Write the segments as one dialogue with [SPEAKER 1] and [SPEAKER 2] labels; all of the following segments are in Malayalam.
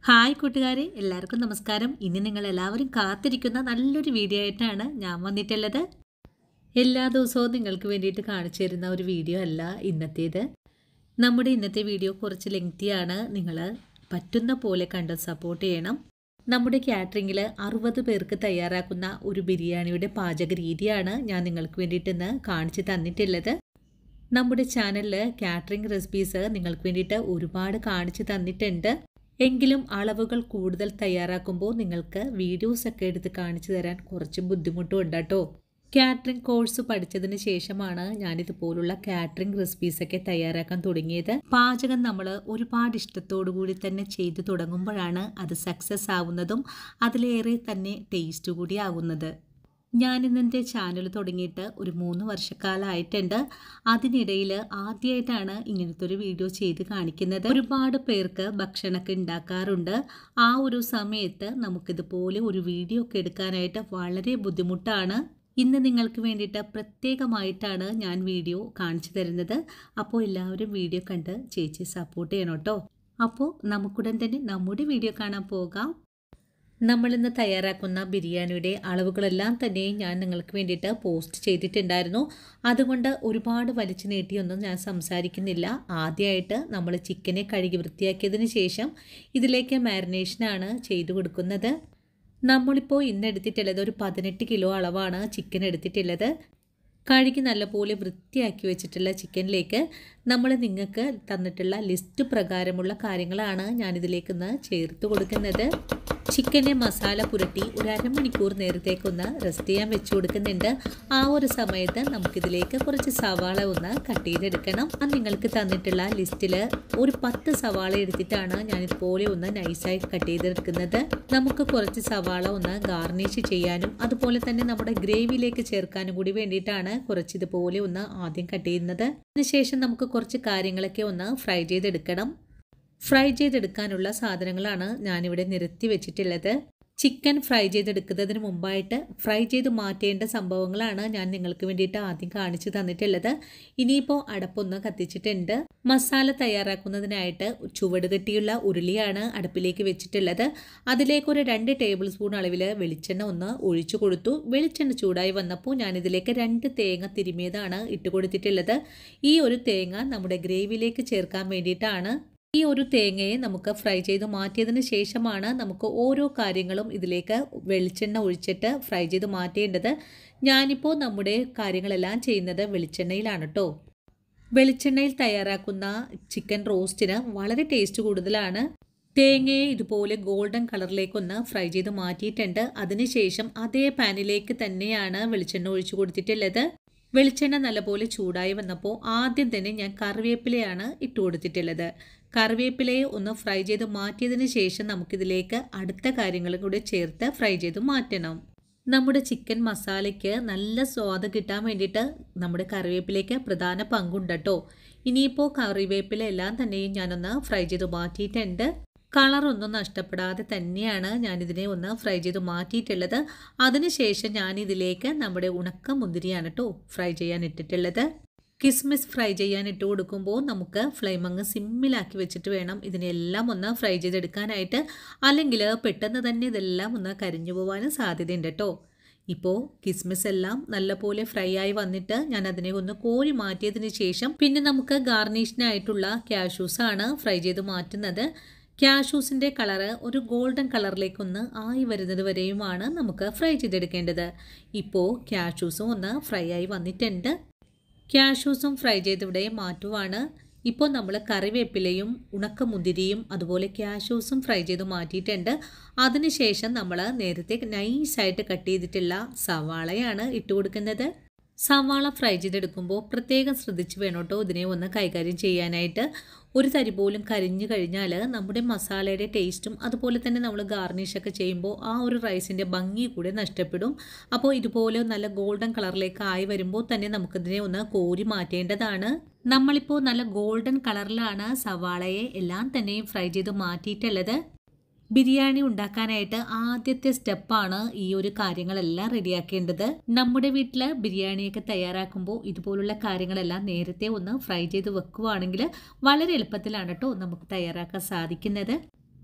[SPEAKER 1] ഹായ് കൂട്ടുകാരെ എല്ലാവർക്കും നമസ്കാരം ഇന്ന് നിങ്ങൾ എല്ലാവരും കാത്തിരിക്കുന്ന നല്ലൊരു വീഡിയോ ആയിട്ടാണ് ഞാൻ വന്നിട്ടുള്ളത് എല്ലാ ദിവസവും നിങ്ങൾക്ക് വേണ്ടിയിട്ട് കാണിച്ചു തരുന്ന ഒരു വീഡിയോ അല്ല ഇന്നത്തേത് നമ്മുടെ ഇന്നത്തെ വീഡിയോ കുറച്ച് ലെങ്തിയാണ് നിങ്ങൾ പറ്റുന്ന പോലെ കണ്ട് സപ്പോർട്ട് ചെയ്യണം നമ്മുടെ കാറ്ററിങ്ങിൽ അറുപത് പേർക്ക് തയ്യാറാക്കുന്ന ഒരു ബിരിയാണിയുടെ പാചക രീതിയാണ് ഞാൻ നിങ്ങൾക്ക് വേണ്ടിയിട്ട് ഇന്ന് കാണിച്ചു തന്നിട്ടുള്ളത് നമ്മുടെ ചാനലിൽ കാറ്ററിംഗ് റെസിപ്പീസ് നിങ്ങൾക്ക് വേണ്ടിയിട്ട് ഒരുപാട് കാണിച്ചു തന്നിട്ടുണ്ട് എങ്കിലും അളവുകൾ കൂടുതൽ തയ്യാറാക്കുമ്പോൾ നിങ്ങൾക്ക് വീഡിയോസ് ഒക്കെ എടുത്ത് കാണിച്ചു തരാൻ കുറച്ച് ബുദ്ധിമുട്ടും ഉണ്ട് കേട്ടോ കാറ്ററിംഗ് കോഴ്സ് പഠിച്ചതിന് ശേഷമാണ് ഞാനിതുപോലുള്ള കാറ്ററിംഗ് റെസിപ്പീസൊക്കെ തയ്യാറാക്കാൻ തുടങ്ങിയത് പാചകം നമ്മൾ ഒരുപാട് ഇഷ്ടത്തോടു കൂടി തന്നെ ചെയ്തു തുടങ്ങുമ്പോഴാണ് അത് സക്സസ് ആവുന്നതും അതിലേറെ തന്നെ ടേസ്റ്റ് കൂടി ആകുന്നത് ഞാനിന്നെൻ്റെ ചാനൽ തുടങ്ങിയിട്ട് ഒരു മൂന്ന് വർഷക്കാലമായിട്ടുണ്ട് അതിനിടയിൽ ആദ്യമായിട്ടാണ് ഇങ്ങനത്തെ ഒരു വീഡിയോ ചെയ്ത് കാണിക്കുന്നത് ഒരുപാട് പേർക്ക് ഭക്ഷണമൊക്കെ ഉണ്ടാക്കാറുണ്ട് ആ ഒരു സമയത്ത് നമുക്കിതുപോലെ ഒരു വീഡിയോ ഒക്കെ എടുക്കാനായിട്ട് വളരെ ബുദ്ധിമുട്ടാണ് ഇന്ന് നിങ്ങൾക്ക് വേണ്ടിയിട്ട് പ്രത്യേകമായിട്ടാണ് ഞാൻ വീഡിയോ കാണിച്ചു തരുന്നത് അപ്പോൾ എല്ലാവരും വീഡിയോ കണ്ട് ചേച്ചി സപ്പോർട്ട് ചെയ്യണം കേട്ടോ അപ്പോൾ നമുക്കുടൻ തന്നെ നമ്മുടെ വീഡിയോ കാണാൻ പോകാം നമ്മളിന്ന് തയ്യാറാക്കുന്ന ബിരിയാണിയുടെ അളവുകളെല്ലാം തന്നെ ഞാൻ നിങ്ങൾക്ക് വേണ്ടിയിട്ട് പോസ്റ്റ് ചെയ്തിട്ടുണ്ടായിരുന്നു അതുകൊണ്ട് ഒരുപാട് വലിച്ചു നീട്ടിയൊന്നും ഞാൻ സംസാരിക്കുന്നില്ല ആദ്യമായിട്ട് നമ്മൾ ചിക്കനെ കഴുകി വൃത്തിയാക്കിയതിന് ശേഷം ഇതിലേക്ക് മാരിനേഷനാണ് ചെയ്തു കൊടുക്കുന്നത് നമ്മളിപ്പോൾ ഇന്ന് എടുത്തിട്ടുള്ളത് ഒരു പതിനെട്ട് കിലോ അളവാണ് ചിക്കൻ എടുത്തിട്ടുള്ളത് കഴുകി നല്ലപോലെ വൃത്തിയാക്കി വെച്ചിട്ടുള്ള ചിക്കനിലേക്ക് നമ്മൾ നിങ്ങൾക്ക് തന്നിട്ടുള്ള ലിസ്റ്റ് പ്രകാരമുള്ള കാര്യങ്ങളാണ് ഞാനിതിലേക്ക് ഒന്ന് ചേർത്ത് കൊടുക്കുന്നത് ചിക്കനെ മസാല പുരട്ടി ഒരു അരമണിക്കൂർ നേരത്തേക്കൊന്ന് റെസ്റ്റ് ചെയ്യാൻ വെച്ച് കൊടുക്കുന്നുണ്ട് ആ ഒരു സമയത്ത് നമുക്കിതിലേക്ക് കുറച്ച് സവാള ഒന്ന് കട്ട് ചെയ്തെടുക്കണം അത് നിങ്ങൾക്ക് തന്നിട്ടുള്ള ലിസ്റ്റിൽ ഒരു പത്ത് സവാള എടുത്തിട്ടാണ് ഞാനിതുപോലെ ഒന്ന് നൈസായി കട്ട് ചെയ്തെടുക്കുന്നത് നമുക്ക് കുറച്ച് സവാള ഒന്ന് ഗാർണിഷ് ചെയ്യാനും അതുപോലെ തന്നെ നമ്മുടെ ഗ്രേവിയിലേക്ക് ചേർക്കാനും കൂടി വേണ്ടിയിട്ടാണ് കുറച്ച് ഇതുപോലെ ഒന്ന് ആദ്യം കട്ട് ചെയ്യുന്നത് അതിനുശേഷം നമുക്ക് കുറച്ച് കാര്യങ്ങളൊക്കെ ഒന്ന് ഫ്രൈ ചെയ്തെടുക്കണം ഫ്രൈ ചെയ്തെടുക്കാനുള്ള സാധനങ്ങളാണ് ഞാനിവിടെ നിരത്തി വെച്ചിട്ടുള്ളത് ചിക്കൻ ഫ്രൈ ചെയ്തെടുക്കുന്നതിന് മുമ്പായിട്ട് ഫ്രൈ ചെയ്ത് മാറ്റേണ്ട സംഭവങ്ങളാണ് ഞാൻ നിങ്ങൾക്ക് വേണ്ടിയിട്ട് ആദ്യം കാണിച്ചു തന്നിട്ടുള്ളത് ഇനിയിപ്പോൾ അടപ്പൊന്ന് കത്തിച്ചിട്ടുണ്ട് മസാല തയ്യാറാക്കുന്നതിനായിട്ട് ചുവട് കെട്ടിയുള്ള ഉരുളിയാണ് അടുപ്പിലേക്ക് വെച്ചിട്ടുള്ളത് അതിലേക്ക് ഒരു രണ്ട് ടേബിൾ സ്പൂൺ അളവിൽ വെളിച്ചെണ്ണ ഒന്ന് ഒഴിച്ചു കൊടുത്തു വെളിച്ചെണ്ണ ചൂടായി വന്നപ്പോൾ ഞാനിതിലേക്ക് രണ്ട് തേങ്ങ തിരുമിയതാണ് ഇട്ട് കൊടുത്തിട്ടുള്ളത് ഈ ഒരു തേങ്ങ നമ്മുടെ ഗ്രേവിയിലേക്ക് ചേർക്കാൻ വേണ്ടിയിട്ടാണ് ഈ ഒരു തേങ്ങയെ നമുക്ക് ഫ്രൈ ചെയ്ത് മാറ്റിയതിന് ശേഷമാണ് നമുക്ക് ഓരോ കാര്യങ്ങളും ഇതിലേക്ക് വെളിച്ചെണ്ണ ഒഴിച്ചിട്ട് ഫ്രൈ ചെയ്ത് മാറ്റേണ്ടത് ഞാനിപ്പോൾ നമ്മുടെ കാര്യങ്ങളെല്ലാം ചെയ്യുന്നത് വെളിച്ചെണ്ണയിലാണ് കേട്ടോ വെളിച്ചെണ്ണയിൽ തയ്യാറാക്കുന്ന ചിക്കൻ റോസ്റ്റിന് വളരെ ടേസ്റ്റ് കൂടുതലാണ് തേങ്ങയെ ഇതുപോലെ ഗോൾഡൻ കളറിലേക്കൊന്ന് ഫ്രൈ ചെയ്ത് മാറ്റിയിട്ടുണ്ട് അതിനുശേഷം അതേ പാനിലേക്ക് തന്നെയാണ് വെളിച്ചെണ്ണ ഒഴിച്ചു കൊടുത്തിട്ടുള്ളത് വെളിച്ചെണ്ണ നല്ലപോലെ ചൂടായി വന്നപ്പോൾ ആദ്യം തന്നെ ഞാൻ കറിവേപ്പിലയാണ് ഇട്ട് കൊടുത്തിട്ടുള്ളത് കറിവേപ്പിലയെ ഒന്ന് ഫ്രൈ ചെയ്ത് മാറ്റിയതിന് ശേഷം നമുക്കിതിലേക്ക് അടുത്ത കാര്യങ്ങളും കൂടി ചേർത്ത് ഫ്രൈ ചെയ്ത് മാറ്റണം നമ്മുടെ ചിക്കൻ മസാലയ്ക്ക് നല്ല സ്വാദ് കിട്ടാൻ വേണ്ടിയിട്ട് നമ്മുടെ കറിവേപ്പിലേക്ക് പ്രധാന പങ്കുണ്ട് കേട്ടോ ഇനിയിപ്പോൾ കറിവേപ്പില എല്ലാം തന്നെയും ഞാനൊന്ന് ഫ്രൈ ചെയ്ത് മാറ്റിയിട്ടുണ്ട് കളറൊന്നും നഷ്ടപ്പെടാതെ തന്നെയാണ് ഞാനിതിനെ ഒന്ന് ഫ്രൈ ചെയ്ത് മാറ്റിയിട്ടുള്ളത് അതിനുശേഷം ഞാനിതിലേക്ക് നമ്മുടെ ഉണക്ക മുന്തിരിയാണ് കേട്ടോ ഫ്രൈ ചെയ്യാൻ ഇട്ടിട്ടുള്ളത് കിസ്മിസ് ഫ്രൈ ചെയ്യാൻ ഇട്ട് കൊടുക്കുമ്പോൾ നമുക്ക് ഫ്ലെയിം അങ്ങ് സിമ്മിലാക്കി വെച്ചിട്ട് വേണം ഇതിനെല്ലാം ഒന്ന് ഫ്രൈ ചെയ്തെടുക്കാനായിട്ട് അല്ലെങ്കിൽ പെട്ടെന്ന് തന്നെ ഇതെല്ലാം ഒന്ന് കരിഞ്ഞു പോകാനും സാധ്യതയുണ്ട് കേട്ടോ ഇപ്പോൾ കിസ്മിസ് എല്ലാം നല്ലപോലെ ഫ്രൈ ആയി വന്നിട്ട് ഞാൻ അതിനെ ഒന്ന് കോരി മാറ്റിയതിന് ശേഷം പിന്നെ നമുക്ക് ഗാർണിഷിനായിട്ടുള്ള ക്യാഷ്യൂസാണ് ഫ്രൈ ചെയ്ത് മാറ്റുന്നത് ക്യാഷ്യൂസിൻ്റെ കളറ് ഒരു ഗോൾഡൻ കളറിലേക്കൊന്ന് ആയി വരുന്നത് വരെയുമാണ് നമുക്ക് ഫ്രൈ ചെയ്തെടുക്കേണ്ടത് ഇപ്പോൾ ക്യാഷ്യൂസും ഒന്ന് ഫ്രൈ ആയി വന്നിട്ടുണ്ട് ക്യാഷ്യൂസും ഫ്രൈ ചെയ്തിവിടെ മാറ്റുവാണ് ഇപ്പോൾ നമ്മൾ കറിവേപ്പിലയും ഉണക്കമുന്തിരിയും അതുപോലെ ക്യാഷ്യൂസും ഫ്രൈ ചെയ്ത് മാറ്റിയിട്ടുണ്ട് അതിനുശേഷം നമ്മൾ നേരത്തെ നൈസായിട്ട് കട്ട് ചെയ്തിട്ടുള്ള സവാളയാണ് ഇട്ട് കൊടുക്കുന്നത് സവാള ഫ്രൈ ചെയ്തെടുക്കുമ്പോൾ പ്രത്യേകം ശ്രദ്ധിച്ച് വേണം കേട്ടോ ഇതിനെ ഒന്ന് കൈകാര്യം ചെയ്യാനായിട്ട് ഒരു തരി പോലും കരിഞ്ഞു കഴിഞ്ഞാൽ നമ്മുടെ മസാലയുടെ ടേസ്റ്റും അതുപോലെ തന്നെ നമ്മൾ ഗാർണിഷൊക്കെ ചെയ്യുമ്പോൾ ആ ഒരു റൈസിൻ്റെ ഭംഗി കൂടെ നഷ്ടപ്പെടും അപ്പോൾ ഇതുപോലെ നല്ല ഗോൾഡൻ കളറിലേക്ക് ആയി വരുമ്പോൾ തന്നെ നമുക്കിതിനെ ഒന്ന് കോരി മാറ്റേണ്ടതാണ് നമ്മളിപ്പോൾ നല്ല ഗോൾഡൻ കളറിലാണ് സവാളയെ എല്ലാം തന്നെയും ഫ്രൈ ചെയ്ത് മാറ്റിയിട്ടുള്ളത് ബിരിയാണി ഉണ്ടാക്കാനായിട്ട് ആദ്യത്തെ സ്റ്റെപ്പാണ് ഈ ഒരു കാര്യങ്ങളെല്ലാം റെഡിയാക്കേണ്ടത് നമ്മുടെ വീട്ടിൽ ബിരിയാണിയൊക്കെ തയ്യാറാക്കുമ്പോൾ ഇതുപോലുള്ള കാര്യങ്ങളെല്ലാം നേരത്തെ ഒന്ന് ഫ്രൈ ചെയ്ത് വെക്കുവാണെങ്കിൽ വളരെ എളുപ്പത്തിലാണ് കേട്ടോ നമുക്ക് തയ്യാറാക്കാൻ സാധിക്കുന്നത്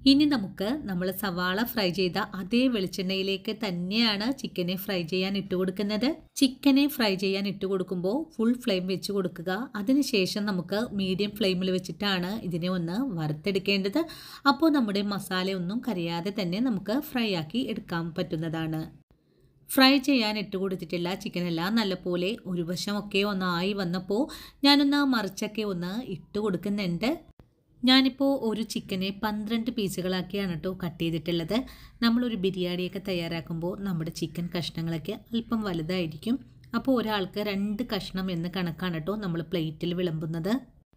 [SPEAKER 1] ഇനി നമുക്ക് നമ്മൾ സവാള ഫ്രൈ ചെയ്ത അതേ വെളിച്ചെണ്ണയിലേക്ക് തന്നെയാണ് ചിക്കനെ ഫ്രൈ ചെയ്യാൻ ഇട്ട് കൊടുക്കുന്നത് ചിക്കനെ ഫ്രൈ ചെയ്യാൻ ഇട്ട് കൊടുക്കുമ്പോൾ ഫുൾ ഫ്ലെയിം വെച്ച് കൊടുക്കുക അതിനുശേഷം നമുക്ക് മീഡിയം ഫ്ലെയിമിൽ വെച്ചിട്ടാണ് ഇതിനെ ഒന്ന് വറുത്തെടുക്കേണ്ടത് അപ്പോൾ നമ്മുടെ മസാല ഒന്നും കരയാതെ തന്നെ നമുക്ക് ഫ്രൈ ആക്കി എടുക്കാൻ പറ്റുന്നതാണ് ഫ്രൈ ചെയ്യാൻ ഇട്ട് കൊടുത്തിട്ടില്ല ചിക്കനെല്ലാം നല്ലപോലെ ഒരു വശമൊക്കെ ഒന്നായി വന്നപ്പോൾ ഞാനൊന്ന് മറിച്ചൊക്കെ ഒന്ന് ഇട്ട് കൊടുക്കുന്നുണ്ട് ഞാനിപ്പോൾ ഒരു ചിക്കനെ പന്ത്രണ്ട് പീസുകളാക്കിയാണ് കേട്ടോ കട്ട് ചെയ്തിട്ടുള്ളത് നമ്മളൊരു ബിരിയാണിയൊക്കെ തയ്യാറാക്കുമ്പോൾ നമ്മുടെ ചിക്കൻ കഷ്ണങ്ങളൊക്കെ അല്പം വലുതായിരിക്കും അപ്പോൾ ഒരാൾക്ക് രണ്ട് കഷ്ണം എന്ന് കണക്കാണ് കേട്ടോ നമ്മൾ പ്ലേറ്റിൽ വിളമ്പുന്നത്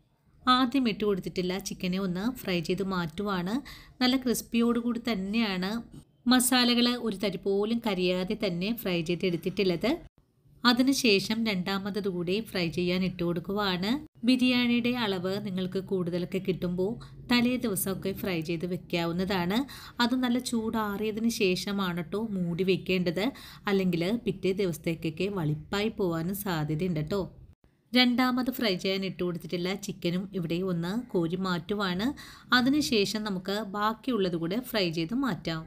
[SPEAKER 1] ആദ്യം ഇട്ട് കൊടുത്തിട്ടില്ല ചിക്കനെ ഒന്ന് ഫ്രൈ ചെയ്ത് മാറ്റുവാണ് നല്ല ക്രിസ്പിയോടുകൂടി തന്നെയാണ് മസാലകൾ ഒരു തരി പോലും കരിയാതെ തന്നെ ഫ്രൈ ചെയ്തെടുത്തിട്ടുള്ളത് അതിനുശേഷം രണ്ടാമത്തത് കൂടി ഫ്രൈ ചെയ്യാൻ ഇട്ട് കൊടുക്കുവാണ് ബിരിയാണിയുടെ അളവ് നിങ്ങൾക്ക് കൂടുതലൊക്കെ കിട്ടുമ്പോൾ തലേ ദിവസമൊക്കെ ഫ്രൈ ചെയ്ത് വെക്കാവുന്നതാണ് അത് നല്ല ചൂടാറിയതിന് ശേഷമാണ് കേട്ടോ മൂടി വെക്കേണ്ടത് അല്ലെങ്കിൽ പിറ്റേ ദിവസത്തേക്കൊക്കെ വളിപ്പായി പോകാനും സാധ്യതയുണ്ട് കേട്ടോ രണ്ടാമത് ഫ്രൈ ചെയ്യാൻ ഇട്ട് കൊടുത്തിട്ടില്ല ചിക്കനും ഇവിടെ ഒന്ന് കോരി മാറ്റുവാണ് അതിനുശേഷം നമുക്ക് ബാക്കിയുള്ളത് കൂടെ ഫ്രൈ ചെയ്ത് മാറ്റാം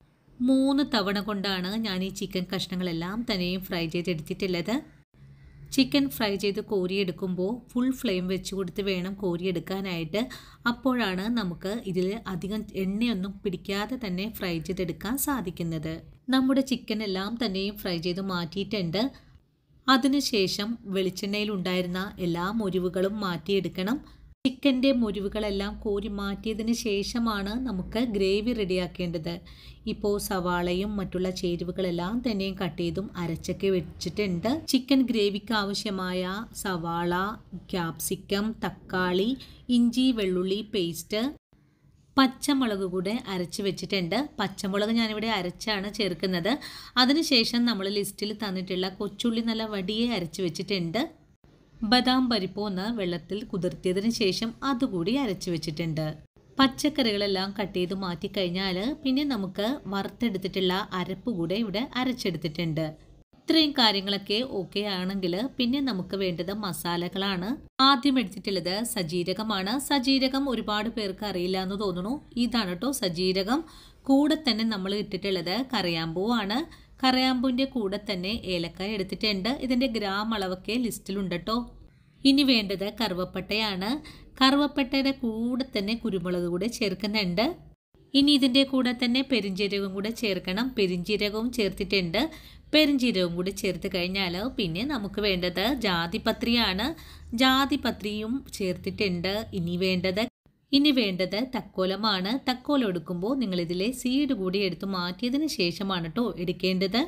[SPEAKER 1] മൂന്ന് തവണ കൊണ്ടാണ് ഞാൻ ഈ ചിക്കൻ കഷ്ണങ്ങളെല്ലാം തന്നെയും ഫ്രൈ ചെയ്തെടുത്തിട്ടുള്ളത് ചിക്കൻ ഫ്രൈ ചെയ്ത് കോരിയെടുക്കുമ്പോൾ ഫുൾ ഫ്ലെയിം വെച്ച് കൊടുത്ത് വേണം കോരിയെടുക്കാനായിട്ട് അപ്പോഴാണ് നമുക്ക് ഇതിൽ അധികം എണ്ണയൊന്നും പിടിക്കാതെ തന്നെ ഫ്രൈ ചെയ്തെടുക്കാൻ സാധിക്കുന്നത് നമ്മുടെ ചിക്കൻ എല്ലാം തന്നെയും ഫ്രൈ ചെയ്ത് മാറ്റിയിട്ടുണ്ട് അതിനുശേഷം വെളിച്ചെണ്ണയിൽ ഉണ്ടായിരുന്ന എല്ലാ മുരിവുകളും മാറ്റിയെടുക്കണം ചിക്കൻ്റെ മുരിവുകളെല്ലാം കോരി മാറ്റിയതിന് ശേഷമാണ് നമുക്ക് ഗ്രേവി റെഡിയാക്കേണ്ടത് ഇപ്പോൾ സവാളയും മറ്റുള്ള ചേരുവകളെല്ലാം തന്നെയും കട്ട് ചെയ്തും അരച്ചൊക്കെ വെച്ചിട്ടുണ്ട് ചിക്കൻ ഗ്രേവിക്ക് ആവശ്യമായ സവാള ക്യാപ്സിക്കം തക്കാളി ഇഞ്ചി വെള്ളുള്ളി പേസ്റ്റ് പച്ചമുളക് കൂടെ അരച്ച് വെച്ചിട്ടുണ്ട് പച്ചമുളക് ഞാനിവിടെ അരച്ചാണ് ചേർക്കുന്നത് അതിനുശേഷം നമ്മൾ ലിസ്റ്റിൽ തന്നിട്ടുള്ള കൊച്ചുള്ളി നല്ല വടിയെ അരച്ച് വെച്ചിട്ടുണ്ട് ബദാം പരിപ്പ് ഒന്ന് വെള്ളത്തിൽ കുതിർത്തിയതിന് ശേഷം അതുകൂടി അരച്ച് വെച്ചിട്ടുണ്ട് പച്ചക്കറികളെല്ലാം കട്ട് ചെയ്ത് മാറ്റിക്കഴിഞ്ഞാൽ പിന്നെ നമുക്ക് വറുത്തെടുത്തിട്ടുള്ള അരപ്പ് കൂടെ ഇവിടെ അരച്ചെടുത്തിട്ടുണ്ട് ഇത്രയും കാര്യങ്ങളൊക്കെ ഓക്കെ ആണെങ്കിൽ പിന്നെ നമുക്ക് വേണ്ടത് മസാലകളാണ് ആദ്യം എടുത്തിട്ടുള്ളത് സജീരകമാണ് സജീരകം ഒരുപാട് പേർക്ക് അറിയില്ല എന്ന് തോന്നുന്നു ഇതാണ് കേട്ടോ സജീരകം കൂടെ തന്നെ നമ്മൾ ഇട്ടിട്ടുള്ളത് കറിയാമ്പൂ ആണ് കറിയാമ്പൂവിൻ്റെ കൂടെ തന്നെ ഏലക്കായ എടുത്തിട്ടുണ്ട് ഇതിൻ്റെ ഗ്രാം അളവൊക്കെ ലിസ്റ്റിലുണ്ട് കേട്ടോ ഇനി വേണ്ടത് കറുവപ്പട്ടയാണ് കറുവപ്പട്ടയുടെ കൂടെ തന്നെ കുരുമുളക് കൂടെ ചേർക്കുന്നുണ്ട് ഇനി ഇതിൻ്റെ കൂടെ തന്നെ പെരിഞ്ജീരകവും കൂടെ ചേർക്കണം പെരിഞ്ജീരകവും ചേർത്തിട്ടുണ്ട് പെരിഞ്ജീരകവും കൂടി ചേർത്ത് കഴിഞ്ഞാൽ പിന്നെ നമുക്ക് വേണ്ടത് ജാതിപത്രിയാണ് ജാതിപത്രിയും ചേർത്തിട്ടുണ്ട് ഇനി വേണ്ടത് ഇനി വേണ്ടത് തക്കോലമാണ് തക്കോലം എടുക്കുമ്പോൾ നിങ്ങളിതിലെ സീഡ് കൂടി എടുത്ത് മാറ്റിയതിന് ശേഷമാണ് കേട്ടോ എടുക്കേണ്ടത്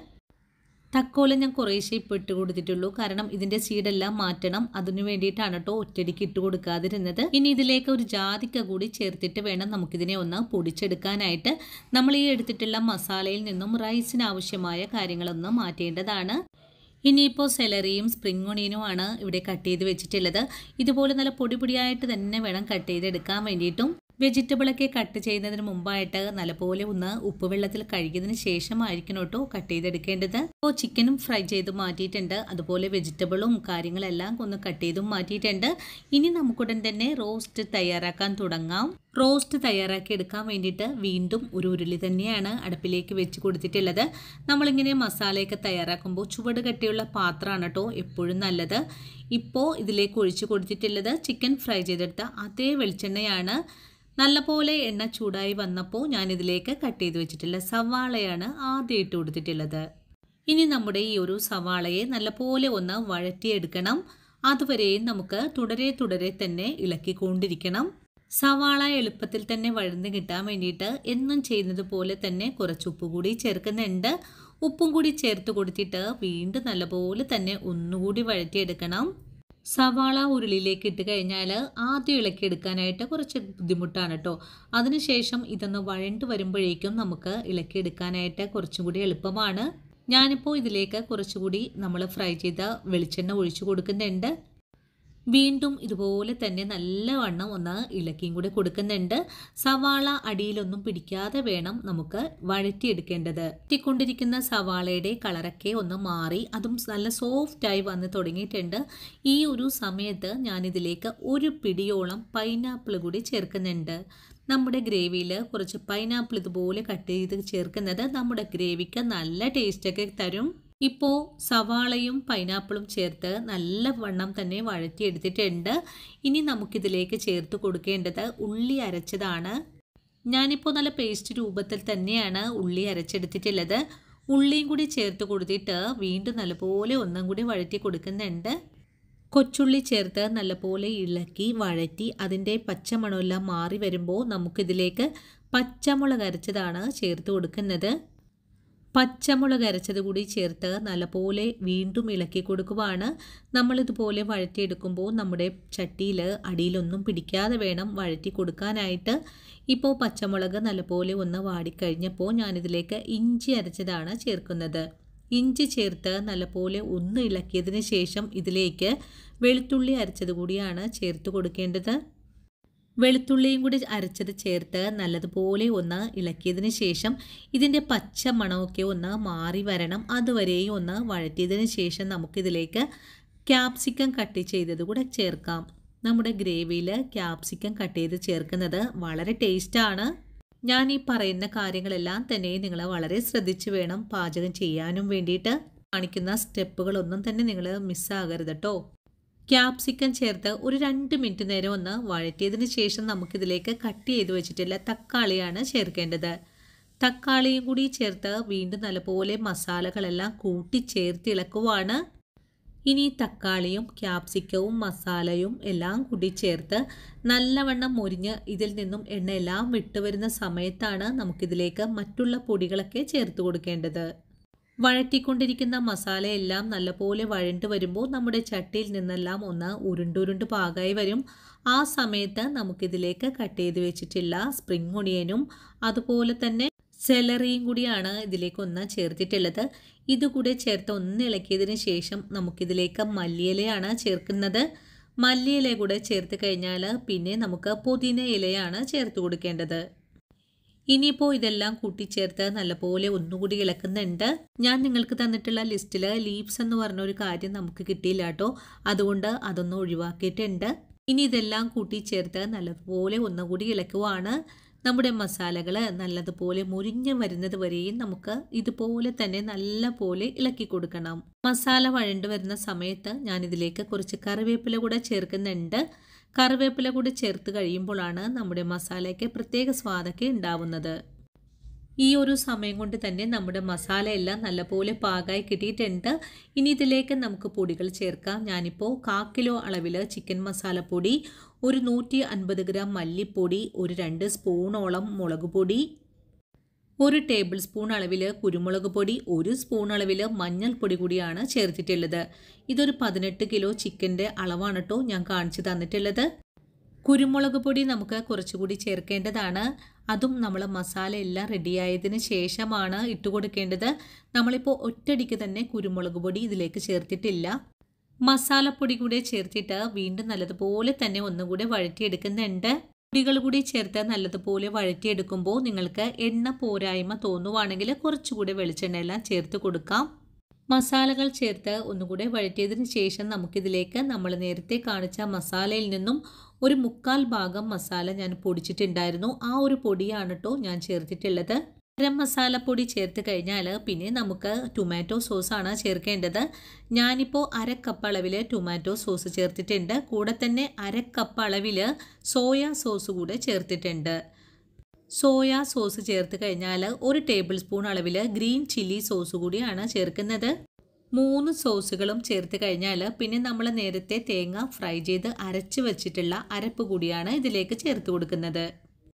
[SPEAKER 1] തക്കോലം ഞാൻ കുറേശ്ശേ ഇപ്പോൾ ഇട്ട് കൊടുത്തിട്ടുള്ളൂ കാരണം ഇതിൻ്റെ സീഡെല്ലാം മാറ്റണം അതിനു വേണ്ടിയിട്ടാണ് കേട്ടോ ഒറ്റടിക്ക് ഇട്ട് കൊടുക്കാതിരുന്നത് ഇനി ഇതിലേക്ക് ഒരു ജാതിക്ക കൂടി ചേർത്തിട്ട് വേണം നമുക്കിതിനെ ഒന്ന് പൊടിച്ചെടുക്കാനായിട്ട് നമ്മൾ ഈ എടുത്തിട്ടുള്ള മസാലയിൽ നിന്നും റൈസിന് ആവശ്യമായ കാര്യങ്ങളൊന്ന് മാറ്റേണ്ടതാണ് ഇനിയിപ്പോൾ സെലറിയും സ്പ്രിംഗ് ഒണിയനുമാണ് ഇവിടെ കട്ട് ചെയ്ത് വെച്ചിട്ടുള്ളത് ഇതുപോലെ നല്ല പൊടി പൊടിയായിട്ട് തന്നെ വേണം കട്ട് ചെയ്തെടുക്കാൻ വേണ്ടിയിട്ടും വെജിറ്റബിളൊക്കെ കട്ട് ചെയ്യുന്നതിന് മുമ്പായിട്ട് നല്ലപോലെ ഒന്ന് ഉപ്പ് വെള്ളത്തിൽ കഴുകിയതിന് ശേഷമായിരിക്കണം കേട്ടോ കട്ട് ചെയ്തെടുക്കേണ്ടത് അപ്പോൾ ചിക്കനും ഫ്രൈ ചെയ്ത് മാറ്റിയിട്ടുണ്ട് അതുപോലെ വെജിറ്റബിളും കാര്യങ്ങളെല്ലാം ഒന്ന് കട്ട് ചെയ്തും മാറ്റിയിട്ടുണ്ട് ഇനി നമുക്കുടൻ തന്നെ റോസ്റ്റ് തയ്യാറാക്കാൻ തുടങ്ങാം റോസ്റ്റ് തയ്യാറാക്കി എടുക്കാൻ വേണ്ടിയിട്ട് വീണ്ടും ഒരു ഉരുളി തന്നെയാണ് അടുപ്പിലേക്ക് വെച്ച് കൊടുത്തിട്ടുള്ളത് നമ്മളിങ്ങനെ മസാലയൊക്കെ തയ്യാറാക്കുമ്പോൾ ചുവട് കട്ടിയുള്ള പാത്രമാണ് കേട്ടോ എപ്പോഴും നല്ലത് ഇപ്പോൾ ഇതിലേക്ക് ഒഴിച്ചു കൊടുത്തിട്ടുള്ളത് ചിക്കൻ ഫ്രൈ ചെയ്തെടുത്ത അതേ വെളിച്ചെണ്ണയാണ് നല്ലപോലെ എണ്ണ ചൂടായി വന്നപ്പോൾ ഞാനിതിലേക്ക് കട്ട് ചെയ്ത് വെച്ചിട്ടുള്ള സവാളയാണ് ആദ്യം ഇട്ട് കൊടുത്തിട്ടുള്ളത് ഇനി നമ്മുടെ ഈ ഒരു സവാളയെ നല്ലപോലെ ഒന്ന് വഴറ്റിയെടുക്കണം അതുവരെയും നമുക്ക് തുടരെ തുടരെ തന്നെ ഇളക്കിക്കൊണ്ടിരിക്കണം സവാള എളുപ്പത്തിൽ തന്നെ വഴന്ന് കിട്ടാൻ വേണ്ടിയിട്ട് എന്നും ചെയ്യുന്നത് പോലെ തന്നെ കുറച്ച് ഉപ്പ് കൂടി ചേർക്കുന്നുണ്ട് ഉപ്പും കൂടി ചേർത്ത് കൊടുത്തിട്ട് വീണ്ടും നല്ലപോലെ തന്നെ ഒന്നുകൂടി വഴറ്റിയെടുക്കണം സവാള ഉരുളിയിലേക്ക് ഇട്ട് കഴിഞ്ഞാൽ ആദ്യം ഇളക്കിയെടുക്കാനായിട്ട് കുറച്ച് ബുദ്ധിമുട്ടാണ് കേട്ടോ അതിനുശേഷം ഇതൊന്ന് വഴണ്ട് വരുമ്പോഴേക്കും നമുക്ക് ഇളക്കിയെടുക്കാനായിട്ട് കുറച്ചും കൂടി എളുപ്പമാണ് ഞാനിപ്പോൾ ഇതിലേക്ക് കുറച്ചുകൂടി നമ്മൾ ഫ്രൈ ചെയ്ത വെളിച്ചെണ്ണ ഒഴിച്ചു കൊടുക്കുന്നുണ്ട് വീണ്ടും ഇതുപോലെ തന്നെ നല്ലവണ്ണം ഒന്ന് ഇളക്കിയും കൂടി കൊടുക്കുന്നുണ്ട് സവാള അടിയിലൊന്നും പിടിക്കാതെ വേണം നമുക്ക് വഴറ്റിയെടുക്കേണ്ടത് വഴറ്റിക്കൊണ്ടിരിക്കുന്ന സവാളയുടെ കളറൊക്കെ ഒന്ന് മാറി അതും നല്ല സോഫ്റ്റായി വന്ന് തുടങ്ങിയിട്ടുണ്ട് ഈ ഒരു സമയത്ത് ഞാനിതിലേക്ക് ഒരു പിടിയോളം പൈനാപ്പിൾ കൂടി ചേർക്കുന്നുണ്ട് നമ്മുടെ ഗ്രേവിയിൽ കുറച്ച് പൈനാപ്പിൾ ഇതുപോലെ കട്ട് ചെയ്ത് ചേർക്കുന്നത് നമ്മുടെ ഗ്രേവിക്ക് നല്ല ടേസ്റ്റൊക്കെ തരും ഇപ്പോൾ സവാളയും പൈനാപ്പിളും ചേർത്ത് നല്ല വണ്ണം തന്നെ വഴറ്റിയെടുത്തിട്ടുണ്ട് ഇനി നമുക്കിതിലേക്ക് ചേർത്ത് കൊടുക്കേണ്ടത് ഉള്ളി അരച്ചതാണ് ഞാനിപ്പോൾ നല്ല പേസ്റ്റ് രൂപത്തിൽ തന്നെയാണ് ഉള്ളി അരച്ചെടുത്തിട്ടുള്ളത് ഉള്ളിയും കൂടി ചേർത്ത് കൊടുത്തിട്ട് വീണ്ടും നല്ലപോലെ ഒന്നും കൂടി വഴറ്റി കൊടുക്കുന്നുണ്ട് കൊച്ചുള്ളി ചേർത്ത് നല്ലപോലെ ഇളക്കി വഴറ്റി അതിൻ്റെ പച്ചമണമെല്ലാം മാറി വരുമ്പോൾ നമുക്കിതിലേക്ക് പച്ചമുളക് അരച്ചതാണ് ചേർത്ത് കൊടുക്കുന്നത് പച്ചമുളക് അരച്ചത് കൂടി ചേർത്ത് നല്ലപോലെ വീണ്ടും ഇളക്കി കൊടുക്കുവാണ് നമ്മളിതുപോലെ വഴറ്റിയെടുക്കുമ്പോൾ നമ്മുടെ ചട്ടിയിൽ അടിയിലൊന്നും പിടിക്കാതെ വേണം വഴറ്റി കൊടുക്കാനായിട്ട് ഇപ്പോൾ പച്ചമുളക് നല്ലപോലെ ഒന്ന് വാടിക്കഴിഞ്ഞപ്പോൾ ഞാനിതിലേക്ക് ഇഞ്ചി അരച്ചതാണ് ചേർക്കുന്നത് ഇഞ്ചി ചേർത്ത് നല്ലപോലെ ഒന്ന് ഇളക്കിയതിന് ശേഷം ഇതിലേക്ക് വെളുത്തുള്ളി അരച്ചത് കൂടിയാണ് ചേർത്ത് കൊടുക്കേണ്ടത് വെളുത്തുള്ളിയും കൂടി അരച്ചത് ചേർത്ത് നല്ലതുപോലെ ഒന്ന് ഇളക്കിയതിന് ശേഷം ഇതിൻ്റെ പച്ച മണമൊക്കെ ഒന്ന് മാറി വരണം അതുവരെയും ഒന്ന് വഴറ്റിയതിന് ശേഷം നമുക്കിതിലേക്ക് ക്യാപ്സിക്കം കട്ട് ചെയ്തത് കൂടെ ചേർക്കാം നമ്മുടെ ഗ്രേവിയിൽ ക്യാപ്സിക്കം കട്ട് ചെയ്ത് ചേർക്കുന്നത് വളരെ ടേസ്റ്റാണ് ഞാൻ ഈ പറയുന്ന കാര്യങ്ങളെല്ലാം തന്നെ നിങ്ങൾ വളരെ ശ്രദ്ധിച്ച് വേണം പാചകം ചെയ്യാനും വേണ്ടിയിട്ട് കാണിക്കുന്ന സ്റ്റെപ്പുകളൊന്നും തന്നെ നിങ്ങൾ മിസ്സാകരുത് കേട്ടോ ക്യാപ്സിക്കം ചേർത്ത് ഒരു രണ്ട് മിനിറ്റ് നേരം ഒന്ന് വഴറ്റിയതിന് ശേഷം നമുക്കിതിലേക്ക് കട്ട് ചെയ്ത് വെച്ചിട്ടുള്ള തക്കാളിയാണ് ചേർക്കേണ്ടത് തക്കാളിയും കൂടി ചേർത്ത് വീണ്ടും നല്ലപോലെ മസാലകളെല്ലാം കൂട്ടി ചേർത്ത് ഇളക്കുവാണ് ഇനി തക്കാളിയും ക്യാപ്സിക്കവും മസാലയും എല്ലാം കൂടി ചേർത്ത് നല്ലവണ്ണം മുരിഞ്ഞ് ഇതിൽ നിന്നും എണ്ണയെല്ലാം വിട്ടുവരുന്ന സമയത്താണ് നമുക്കിതിലേക്ക് മറ്റുള്ള പൊടികളൊക്കെ ചേർത്ത് കൊടുക്കേണ്ടത് വഴറ്റിക്കൊണ്ടിരിക്കുന്ന മസാലയെല്ലാം നല്ലപോലെ വഴണ്ട് വരുമ്പോൾ നമ്മുടെ ചട്ടിയിൽ നിന്നെല്ലാം ഒന്ന് ഉരുണ്ടുരുണ്ട് പാകമായി വരും ആ സമയത്ത് നമുക്കിതിലേക്ക് കട്ട് ചെയ്ത് വെച്ചിട്ടുള്ള സ്പ്രിംഗ് ഒണിയനും അതുപോലെ തന്നെ സെലറിയും കൂടിയാണ് ഇതിലേക്ക് ഒന്ന് ചേർത്തിട്ടുള്ളത് ഇതുകൂടെ ചേർത്ത് ഒന്ന് ഇളക്കിയതിന് ശേഷം നമുക്കിതിലേക്ക് മല്ലിയിലയാണ് ചേർക്കുന്നത് മല്ലിയില കൂടെ ചേർത്ത് കഴിഞ്ഞാൽ പിന്നെ നമുക്ക് പുതിന ഇലയാണ് ചേർത്ത് കൊടുക്കേണ്ടത് ഇനിയിപ്പോൾ ഇതെല്ലാം കൂട്ടിച്ചേർത്ത് നല്ലപോലെ ഒന്നുകൂടി ഇളക്കുന്നുണ്ട് ഞാൻ നിങ്ങൾക്ക് തന്നിട്ടുള്ള ലിസ്റ്റിൽ ലീവ്സ് എന്ന് പറഞ്ഞ ഒരു കാര്യം നമുക്ക് കിട്ടിയില്ല കേട്ടോ അതുകൊണ്ട് അതൊന്ന് ഒഴിവാക്കിയിട്ടുണ്ട് ഇനി ഇതെല്ലാം കൂട്ടിച്ചേർത്ത് നല്ലതുപോലെ ഒന്നുകൂടി ഇളക്കുവാണ് നമ്മുടെ മസാലകൾ നല്ലതുപോലെ മുരിഞ്ഞ് വരുന്നത് വരെയും നമുക്ക് ഇതുപോലെ തന്നെ നല്ല പോലെ ഇളക്കി കൊടുക്കണം മസാല വഴണ്ട് വരുന്ന സമയത്ത് ഞാൻ ഇതിലേക്ക് കുറച്ച് കറിവേപ്പില കൂടെ ചേർക്കുന്നുണ്ട് കറിവേപ്പില കൂടി ചേർത്ത് കഴിയുമ്പോഴാണ് നമ്മുടെ മസാലയ്ക്ക് പ്രത്യേക സ്വാദൊക്കെ ഉണ്ടാവുന്നത് ഈ ഒരു സമയം കൊണ്ട് തന്നെ നമ്മുടെ മസാല എല്ലാം നല്ലപോലെ പാകമായി കിട്ടിയിട്ടുണ്ട് ഇനി ഇതിലേക്ക് നമുക്ക് പൊടികൾ ചേർക്കാം ഞാനിപ്പോൾ കാ കിലോ അളവിൽ ചിക്കൻ മസാലപ്പൊടി ഒരു നൂറ്റി അൻപത് ഗ്രാം മല്ലിപ്പൊടി ഒരു രണ്ട് സ്പൂണോളം മുളക് പൊടി ഒരു ടേബിൾ സ്പൂൺ അളവിൽ കുരുമുളക് പൊടി ഒരു സ്പൂൺ അളവിൽ മഞ്ഞൾപ്പൊടി കൂടിയാണ് ചേർത്തിട്ടുള്ളത് ഇതൊരു പതിനെട്ട് കിലോ ചിക്കൻ്റെ അളവാണ് കേട്ടോ ഞാൻ കാണിച്ചു തന്നിട്ടുള്ളത് കുരുമുളക് പൊടി നമുക്ക് കുറച്ചുകൂടി ചേർക്കേണ്ടതാണ് അതും നമ്മൾ മസാല എല്ലാം റെഡിയായതിന് ശേഷമാണ് ഇട്ട് കൊടുക്കേണ്ടത് നമ്മളിപ്പോൾ ഒറ്റടിക്ക് തന്നെ കുരുമുളക് പൊടി ഇതിലേക്ക് ചേർത്തിട്ടില്ല മസാലപ്പൊടി കൂടെ ചേർത്തിട്ട് വീണ്ടും നല്ലതുപോലെ തന്നെ ഒന്നുകൂടെ വഴറ്റിയെടുക്കുന്നുണ്ട് പൊടികൾ കൂടി ചേർത്ത് നല്ലതുപോലെ വഴറ്റിയെടുക്കുമ്പോൾ നിങ്ങൾക്ക് എണ്ണ പോരായ്മ തോന്നുവാണെങ്കിൽ കുറച്ചുകൂടി വെളിച്ചെണ്ണ എല്ലാം ചേർത്ത് കൊടുക്കാം മസാലകൾ ചേർത്ത് ഒന്നുകൂടെ വഴറ്റിയതിന് ശേഷം നമുക്കിതിലേക്ക് നമ്മൾ നേരത്തെ കാണിച്ച മസാലയിൽ നിന്നും ഒരു മുക്കാൽ ഭാഗം മസാല ഞാൻ പൊടിച്ചിട്ടുണ്ടായിരുന്നു ആ ഒരു പൊടിയാണ് കേട്ടോ ഞാൻ ചേർത്തിട്ടുള്ളത് ഗരം മസാലപ്പൊടി ചേർത്ത് കഴിഞ്ഞാൽ പിന്നെ നമുക്ക് ടൊമാറ്റോ സോസാണ് ചേർക്കേണ്ടത് ഞാനിപ്പോൾ അര കപ്പ് അളവിൽ ടൊമാറ്റോ സോസ് ചേർത്തിട്ടുണ്ട് കൂടെ തന്നെ അര കപ്പ് അളവിൽ സോയ സോസ് കൂടെ ചേർത്തിട്ടുണ്ട് സോയ സോസ് ചേർത്ത് കഴിഞ്ഞാൽ ഒരു ടേബിൾ സ്പൂൺ അളവിൽ ഗ്രീൻ ചില്ലി സോസ് കൂടിയാണ് ചേർക്കുന്നത് മൂന്ന് സോസുകളും ചേർത്ത് കഴിഞ്ഞാൽ പിന്നെ നമ്മൾ നേരത്തെ തേങ്ങ ഫ്രൈ ചെയ്ത് അരച്ച് വെച്ചിട്ടുള്ള അരപ്പ് കൂടിയാണ് ഇതിലേക്ക് ചേർത്ത് കൊടുക്കുന്നത്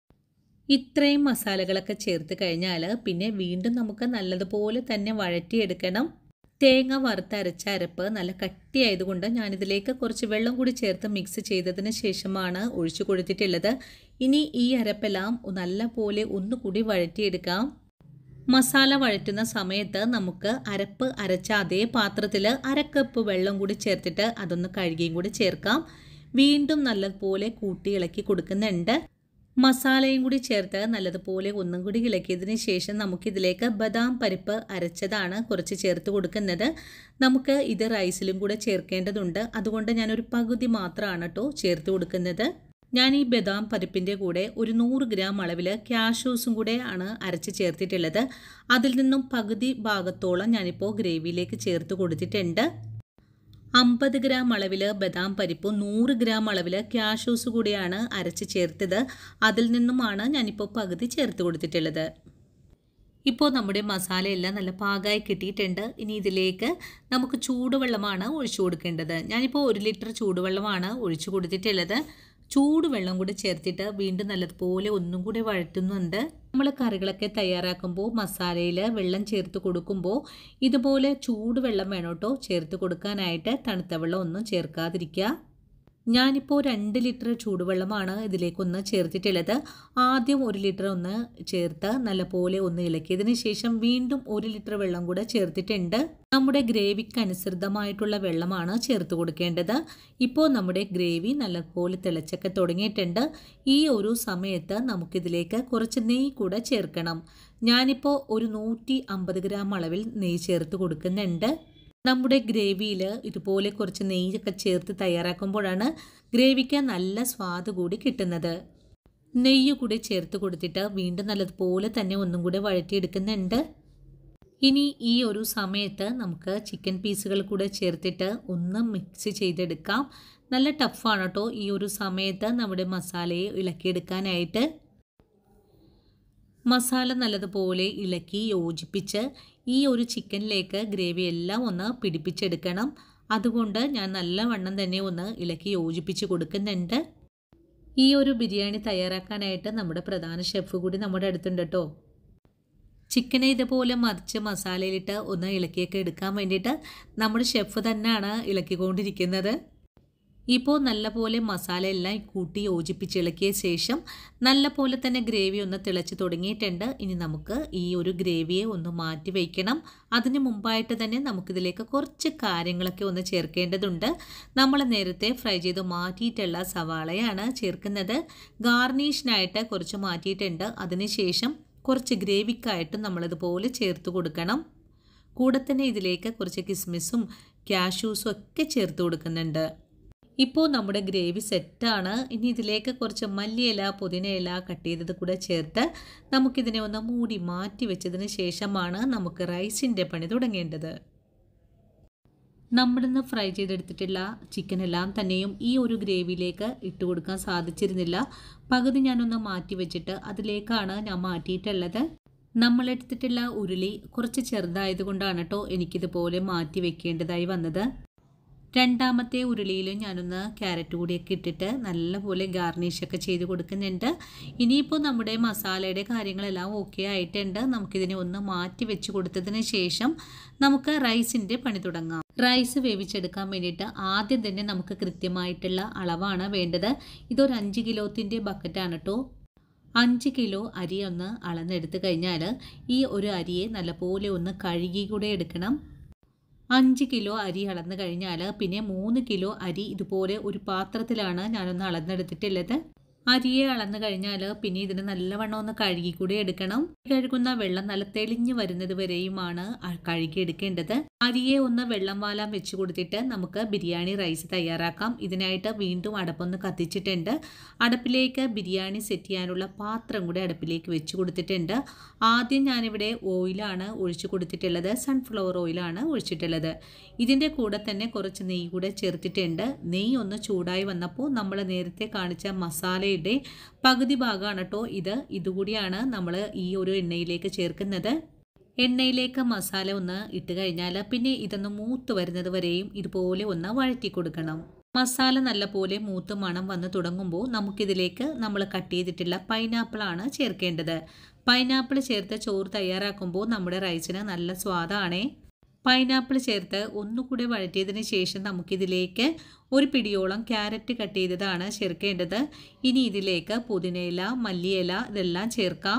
[SPEAKER 1] ഇത്രയും മസാലകളൊക്കെ ചേർത്ത് കഴിഞ്ഞാൽ പിന്നെ വീണ്ടും നമുക്ക് നല്ലതുപോലെ തന്നെ വഴറ്റിയെടുക്കണം തേങ്ങ വറുത്തരച്ച അരപ്പ് നല്ല കട്ടിയായതുകൊണ്ട് ഞാനിതിലേക്ക് കുറച്ച് വെള്ളം കൂടി ചേർത്ത് മിക്സ് ചെയ്തതിന് ശേഷമാണ് ഒഴിച്ചു കൊടുത്തിട്ടുള്ളത് ഇനി ഈ അരപ്പെല്ലാം നല്ല പോലെ ഒന്നുകൂടി വഴറ്റിയെടുക്കാം മസാല വഴറ്റുന്ന സമയത്ത് നമുക്ക് അരപ്പ് അരച്ച അതേ പാത്രത്തിൽ അരക്കപ്പ് വെള്ളം കൂടി ചേർത്തിട്ട് അതൊന്ന് കഴുകിയും കൂടി ചേർക്കാം വീണ്ടും നല്ലതുപോലെ കൂട്ടി ഇളക്കി കൊടുക്കുന്നുണ്ട് മസാലയും കൂടി ചേർത്ത് നല്ലതുപോലെ ഒന്നും കൂടി ഇളക്കിയതിന് ശേഷം നമുക്കിതിലേക്ക് ബദാം പരിപ്പ് അരച്ചതാണ് കുറച്ച് ചേർത്ത് കൊടുക്കുന്നത് നമുക്ക് ഇത് റൈസിലും കൂടെ ചേർക്കേണ്ടതുണ്ട് അതുകൊണ്ട് ഞാനൊരു പകുതി മാത്രമാണ് കേട്ടോ ചേർത്ത് കൊടുക്കുന്നത് ഞാൻ ഈ ബദാം പരിപ്പിൻ്റെ കൂടെ ഒരു നൂറ് ഗ്രാം അളവിൽ ക്യാഷ്യൂസും കൂടെ ആണ് അരച്ച് ചേർത്തിട്ടുള്ളത് അതിൽ നിന്നും പകുതി ഭാഗത്തോളം ഞാനിപ്പോൾ ഗ്രേവിയിലേക്ക് ചേർത്ത് കൊടുത്തിട്ടുണ്ട് അമ്പത് ഗ്രാം അളവിൽ ബദാം പരിപ്പും നൂറ് ഗ്രാം അളവിൽ ക്യാഷ്യൂസ് കൂടിയാണ് അരച്ച് ചേർത്തത് അതിൽ നിന്നുമാണ് ഞാനിപ്പോൾ പകുതി ചേർത്ത് കൊടുത്തിട്ടുള്ളത് ഇപ്പോൾ നമ്മുടെ മസാലയെല്ലാം നല്ല പാകമായി കിട്ടിയിട്ടുണ്ട് ഇനി ഇതിലേക്ക് നമുക്ക് ചൂടുവെള്ളമാണ് ഒഴിച്ചു കൊടുക്കേണ്ടത് ഞാനിപ്പോൾ ഒരു ലിറ്റർ ചൂടുവെള്ളമാണ് ഒഴിച്ചു കൊടുത്തിട്ടുള്ളത് ചൂടുവെള്ളം കൂടി ചേർത്തിട്ട് വീണ്ടും നല്ലതുപോലെ ഒന്നും കൂടി വഴറ്റുന്നുണ്ട് നമ്മൾ കറികളൊക്കെ തയ്യാറാക്കുമ്പോൾ മസാലയിൽ വെള്ളം ചേർത്ത് കൊടുക്കുമ്പോൾ ഇതുപോലെ ചൂടുവെള്ളം വേണം കേട്ടോ ചേർത്ത് കൊടുക്കാനായിട്ട് തണുത്ത വെള്ളം ഒന്നും ചേർക്കാതിരിക്കുക ഞാനിപ്പോൾ രണ്ട് ലിറ്റർ ചൂടുവെള്ളമാണ് ഇതിലേക്കൊന്ന് ചേർത്തിട്ടുള്ളത് ആദ്യം ഒരു ലിറ്റർ ഒന്ന് ചേർത്ത് നല്ലപോലെ ഒന്ന് ഇളക്കിയതിന് ശേഷം വീണ്ടും ഒരു ലിറ്റർ വെള്ളം കൂടെ ചേർത്തിട്ടുണ്ട് നമ്മുടെ ഗ്രേവിക്ക് അനുസൃതമായിട്ടുള്ള വെള്ളമാണ് ചേർത്ത് കൊടുക്കേണ്ടത് ഇപ്പോൾ നമ്മുടെ ഗ്രേവി നല്ലപോലെ തിളച്ചൊക്കെ തുടങ്ങിയിട്ടുണ്ട് ഈ ഒരു സമയത്ത് നമുക്കിതിലേക്ക് കുറച്ച് നെയ്യ് കൂടെ ചേർക്കണം ഞാനിപ്പോൾ ഒരു നൂറ്റി അമ്പത് ഗ്രാം അളവിൽ നെയ്യ് ചേർത്ത് കൊടുക്കുന്നുണ്ട് നമ്മുടെ ഗ്രേവിയിൽ ഇതുപോലെ കുറച്ച് നെയ്യൊക്കെ ചേർത്ത് തയ്യാറാക്കുമ്പോഴാണ് ഗ്രേവിക്ക് നല്ല സ്വാദ് കൂടി കിട്ടുന്നത് നെയ്യ് കൂടി ചേർത്ത് കൊടുത്തിട്ട് വീണ്ടും നല്ലതുപോലെ തന്നെ ഒന്നും കൂടെ വഴറ്റിയെടുക്കുന്നുണ്ട് ഇനി ഈ ഒരു സമയത്ത് നമുക്ക് ചിക്കൻ പീസുകൾ കൂടെ ചേർത്തിട്ട് ഒന്ന് മിക്സ് ചെയ്തെടുക്കാം നല്ല ടഫാണ് കേട്ടോ ഈ ഒരു സമയത്ത് നമ്മുടെ മസാലയെ ഇളക്കിയെടുക്കാനായിട്ട് മസാല നല്ലതുപോലെ ഇളക്കി യോജിപ്പിച്ച് ഈ ഒരു ചിക്കനിലേക്ക് ഗ്രേവി എല്ലാം ഒന്ന് പിടിപ്പിച്ചെടുക്കണം അതുകൊണ്ട് ഞാൻ നല്ലവണ്ണം തന്നെ ഒന്ന് ഇളക്കി യോജിപ്പിച്ച് കൊടുക്കുന്നുണ്ട് ഈ ഒരു ബിരിയാണി തയ്യാറാക്കാനായിട്ട് നമ്മുടെ പ്രധാന ഷെഫ് കൂടി നമ്മുടെ അടുത്തുണ്ട് കേട്ടോ ചിക്കനെ ഇതുപോലെ മറിച്ച് മസാലയിലിട്ട് ഒന്ന് ഇളക്കിയൊക്കെ എടുക്കാൻ വേണ്ടിയിട്ട് നമ്മുടെ ഷെഫ് തന്നെയാണ് ഇളക്കിക്കൊണ്ടിരിക്കുന്നത് ഇപ്പോൾ നല്ലപോലെ മസാല എല്ലാം കൂട്ടി യോജിപ്പിച്ച് ഇളക്കിയ ശേഷം നല്ലപോലെ തന്നെ ഗ്രേവി ഒന്ന് തിളച്ച് തുടങ്ങിയിട്ടുണ്ട് ഇനി നമുക്ക് ഈ ഒരു ഗ്രേവിയെ ഒന്ന് മാറ്റി വയ്ക്കണം അതിന് മുമ്പായിട്ട് തന്നെ നമുക്കിതിലേക്ക് കുറച്ച് കാര്യങ്ങളൊക്കെ ഒന്ന് ചേർക്കേണ്ടതുണ്ട് നമ്മൾ നേരത്തെ ഫ്രൈ ചെയ്ത് മാറ്റിയിട്ടുള്ള സവാളയാണ് ചേർക്കുന്നത് ഗാർണിഷിനായിട്ട് കുറച്ച് മാറ്റിയിട്ടുണ്ട് അതിനുശേഷം കുറച്ച് ഗ്രേവിക്കായിട്ട് നമ്മളിതുപോലെ ചേർത്ത് കൊടുക്കണം കൂടെ തന്നെ ഇതിലേക്ക് കുറച്ച് കിസ്മിസും ക്യാഷ്യൂസും ഒക്കെ ചേർത്ത് കൊടുക്കുന്നുണ്ട് ഇപ്പോൾ നമ്മുടെ ഗ്രേവി സെറ്റാണ് ഇനി ഇതിലേക്ക് കുറച്ച് മല്ലിയില പുതിനയില കട്ട് ചെയ്തത് കൂടെ ചേർത്ത് നമുക്കിതിനെ ഒന്ന് മൂടി മാറ്റി വെച്ചതിന് ശേഷമാണ് നമുക്ക് റൈസിൻ്റെ പണി തുടങ്ങേണ്ടത് നമ്മളിന്ന് ഫ്രൈ ചെയ്തെടുത്തിട്ടുള്ള ചിക്കൻ എല്ലാം തന്നെയും ഈ ഒരു ഗ്രേവിയിലേക്ക് ഇട്ട് കൊടുക്കാൻ സാധിച്ചിരുന്നില്ല പകുതി ഞാനൊന്ന് മാറ്റി വെച്ചിട്ട് അതിലേക്കാണ് ഞാൻ മാറ്റിയിട്ടുള്ളത് നമ്മളെടുത്തിട്ടുള്ള ഉരുളി കുറച്ച് ചെറുതായതുകൊണ്ടാണ് കേട്ടോ എനിക്കിതുപോലെ മാറ്റി വെക്കേണ്ടതായി വന്നത് രണ്ടാമത്തെ ഉരുളിയിലും ഞാനൊന്ന് ക്യാരറ്റ് കൂടിയൊക്കെ ഇട്ടിട്ട് നല്ലപോലെ ഗാർണിഷൊക്കെ ചെയ്ത് കൊടുക്കുന്നുണ്ട് ഇനിയിപ്പോൾ നമ്മുടെ മസാലയുടെ കാര്യങ്ങളെല്ലാം ഓക്കെ ആയിട്ടുണ്ട് നമുക്കിതിനെ ഒന്ന് മാറ്റി വെച്ച് കൊടുത്തതിന് ശേഷം നമുക്ക് റൈസിൻ്റെ പണി തുടങ്ങാം റൈസ് വേവിച്ചെടുക്കാൻ വേണ്ടിയിട്ട് ആദ്യം തന്നെ നമുക്ക് കൃത്യമായിട്ടുള്ള അളവാണ് വേണ്ടത് ഇതൊരു അഞ്ച് കിലോത്തിൻ്റെ ബക്കറ്റാണ് കേട്ടോ അഞ്ച് കിലോ അരി ഒന്ന് അളന്നെടുത്ത് കഴിഞ്ഞാൽ ഈ ഒരു അരിയെ നല്ലപോലെ ഒന്ന് കഴുകി കൂടെ എടുക്കണം അഞ്ച് കിലോ അരി അളന്ന് കഴിഞ്ഞാൽ പിന്നെ മൂന്ന് കിലോ അരി ഇതുപോലെ ഒരു പാത്രത്തിലാണ് ഞാനൊന്ന് അളന്നെടുത്തിട്ടുള്ളത് അരിയെ അളന്ന് കഴിഞ്ഞാൽ പിന്നെ ഇതിന് നല്ലവണ്ണം ഒന്ന് കഴുകി കൂടി എടുക്കണം കഴുകുന്ന വെള്ളം നല്ല തെളിഞ്ഞു വരുന്നത് വരെയുമാണ് കഴുകി എടുക്കേണ്ടത് അരിയെ ഒന്ന് വെള്ളം വാലാൻ വെച്ച് കൊടുത്തിട്ട് നമുക്ക് ബിരിയാണി റൈസ് തയ്യാറാക്കാം ഇതിനായിട്ട് വീണ്ടും അടപ്പൊന്ന് കത്തിച്ചിട്ടുണ്ട് അടപ്പിലേക്ക് ബിരിയാണി സെറ്റ് ചെയ്യാനുള്ള പാത്രം കൂടെ അടുപ്പിലേക്ക് വെച്ച് കൊടുത്തിട്ടുണ്ട് ആദ്യം ഞാനിവിടെ ഓയിലാണ് ഒഴിച്ചു കൊടുത്തിട്ടുള്ളത് സൺഫ്ലവർ ഓയിലാണ് ഒഴിച്ചിട്ടുള്ളത് ഇതിൻ്റെ കൂടെ തന്നെ കുറച്ച് നെയ്യ് കൂടെ ചേർത്തിട്ടുണ്ട് നെയ്യ് ഒന്ന് ചൂടായി വന്നപ്പോൾ നമ്മൾ നേരത്തെ കാണിച്ച മസാലയുടെ പകുതി ഭാഗമാണ് കേട്ടോ ഇത് ഇതുകൂടിയാണ് നമ്മൾ ഈ ഒരു എണ്ണയിലേക്ക് ചേർക്കുന്നത് എണ്ണയിലേക്ക് മസാല ഒന്ന് ഇട്ട് കഴിഞ്ഞാൽ പിന്നെ ഇതൊന്ന് മൂത്ത് വരുന്നത് വരെയും ഇതുപോലെ ഒന്ന് വഴറ്റി കൊടുക്കണം മസാല നല്ലപോലെ മൂത്ത് മണം വന്ന് തുടങ്ങുമ്പോൾ നമുക്കിതിലേക്ക് നമ്മൾ കട്ട് ചെയ്തിട്ടുള്ള പൈനാപ്പിളാണ് ചേർക്കേണ്ടത് പൈനാപ്പിൾ ചേർത്ത് ചോറ് തയ്യാറാക്കുമ്പോൾ നമ്മുടെ റൈസിന് നല്ല സ്വാദാണേ പൈനാപ്പിൾ ചേർത്ത് ഒന്നുകൂടെ വഴറ്റിയതിന് ശേഷം നമുക്കിതിലേക്ക് ഒരു പിടിയോളം ക്യാരറ്റ് കട്ട് ചെയ്തതാണ് ചേർക്കേണ്ടത് ഇനി ഇതിലേക്ക് പുതിനയില മല്ലിയില ഇതെല്ലാം ചേർക്കാം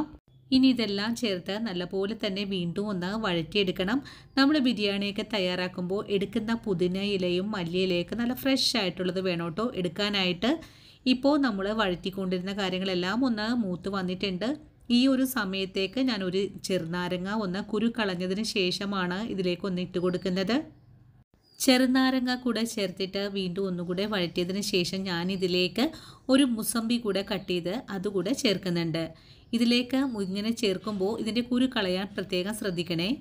[SPEAKER 1] ഇനി ഇതെല്ലാം ചേർത്ത് നല്ലപോലെ തന്നെ വീണ്ടും ഒന്ന് വഴറ്റിയെടുക്കണം നമ്മൾ ബിരിയാണിയൊക്കെ തയ്യാറാക്കുമ്പോൾ എടുക്കുന്ന പുതിന ഇലയും മല്ലിയിലയൊക്കെ നല്ല ഫ്രഷ് ആയിട്ടുള്ളത് വേണം കേട്ടോ എടുക്കാനായിട്ട് ഇപ്പോൾ നമ്മൾ വഴറ്റിക്കൊണ്ടിരുന്ന കാര്യങ്ങളെല്ലാം ഒന്ന് മൂത്ത് വന്നിട്ടുണ്ട് ഈ ഒരു സമയത്തേക്ക് ഞാൻ ഒരു ചെറുനാരങ്ങ ഒന്ന് കുരു കളഞ്ഞതിന് ശേഷമാണ് ഇതിലേക്ക് ഒന്ന് ഇട്ട് കൊടുക്കുന്നത് ചെറുനാരങ്ങ കൂടെ ചേർത്തിട്ട് വീണ്ടും ഒന്നുകൂടെ വഴറ്റിയതിന് ശേഷം ഞാൻ ഇതിലേക്ക് ഒരു മുസമ്പി കൂടെ കട്ട് ചെയ്ത് അതുകൂടെ ചേർക്കുന്നുണ്ട് ഇതിലേക്ക് ഇങ്ങനെ ചേർക്കുമ്പോൾ ഇതിൻ്റെ കുരു കളയാൻ പ്രത്യേകം ശ്രദ്ധിക്കണേ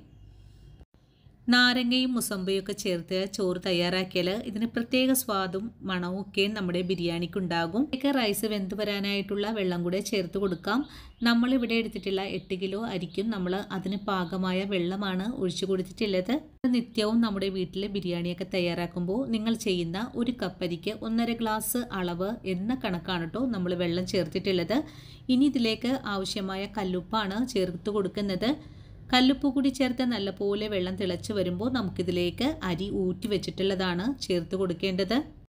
[SPEAKER 1] നാരങ്ങയും മുസമ്പയും ഒക്കെ ചേർത്ത് ചോറ് തയ്യാറാക്കിയാൽ ഇതിന് പ്രത്യേക സ്വാദും മണവും ഒക്കെ നമ്മുടെ ബിരിയാണിക്ക് ഉണ്ടാകും ഒക്കെ റൈസ് വെന്ത് വരാനായിട്ടുള്ള വെള്ളം കൂടെ ചേർത്ത് കൊടുക്കാം നമ്മളിവിടെ എടുത്തിട്ടുള്ള എട്ട് കിലോ അരിക്കും നമ്മൾ അതിന് പാകമായ വെള്ളമാണ് ഒഴിച്ചു കൊടുത്തിട്ടുള്ളത് നിത്യവും നമ്മുടെ വീട്ടിൽ ബിരിയാണിയൊക്കെ തയ്യാറാക്കുമ്പോൾ നിങ്ങൾ ചെയ്യുന്ന ഒരു കപ്പരിക്ക് ഒന്നര ഗ്ലാസ് അളവ് എന്ന കണക്കാണ് കേട്ടോ നമ്മൾ വെള്ളം ചേർത്തിട്ടുള്ളത് ഇനി ഇതിലേക്ക് ആവശ്യമായ കല്ലുപ്പാണ് ചേർത്ത് കൊടുക്കുന്നത് കല്ലുപ്പ് കൂടി ചേർത്ത് നല്ലപോലെ വെള്ളം തിളച്ച് വരുമ്പോൾ നമുക്കിതിലേക്ക് അരി ഊറ്റി വെച്ചിട്ടുള്ളതാണ് ചേർത്ത് കൊടുക്കേണ്ടത്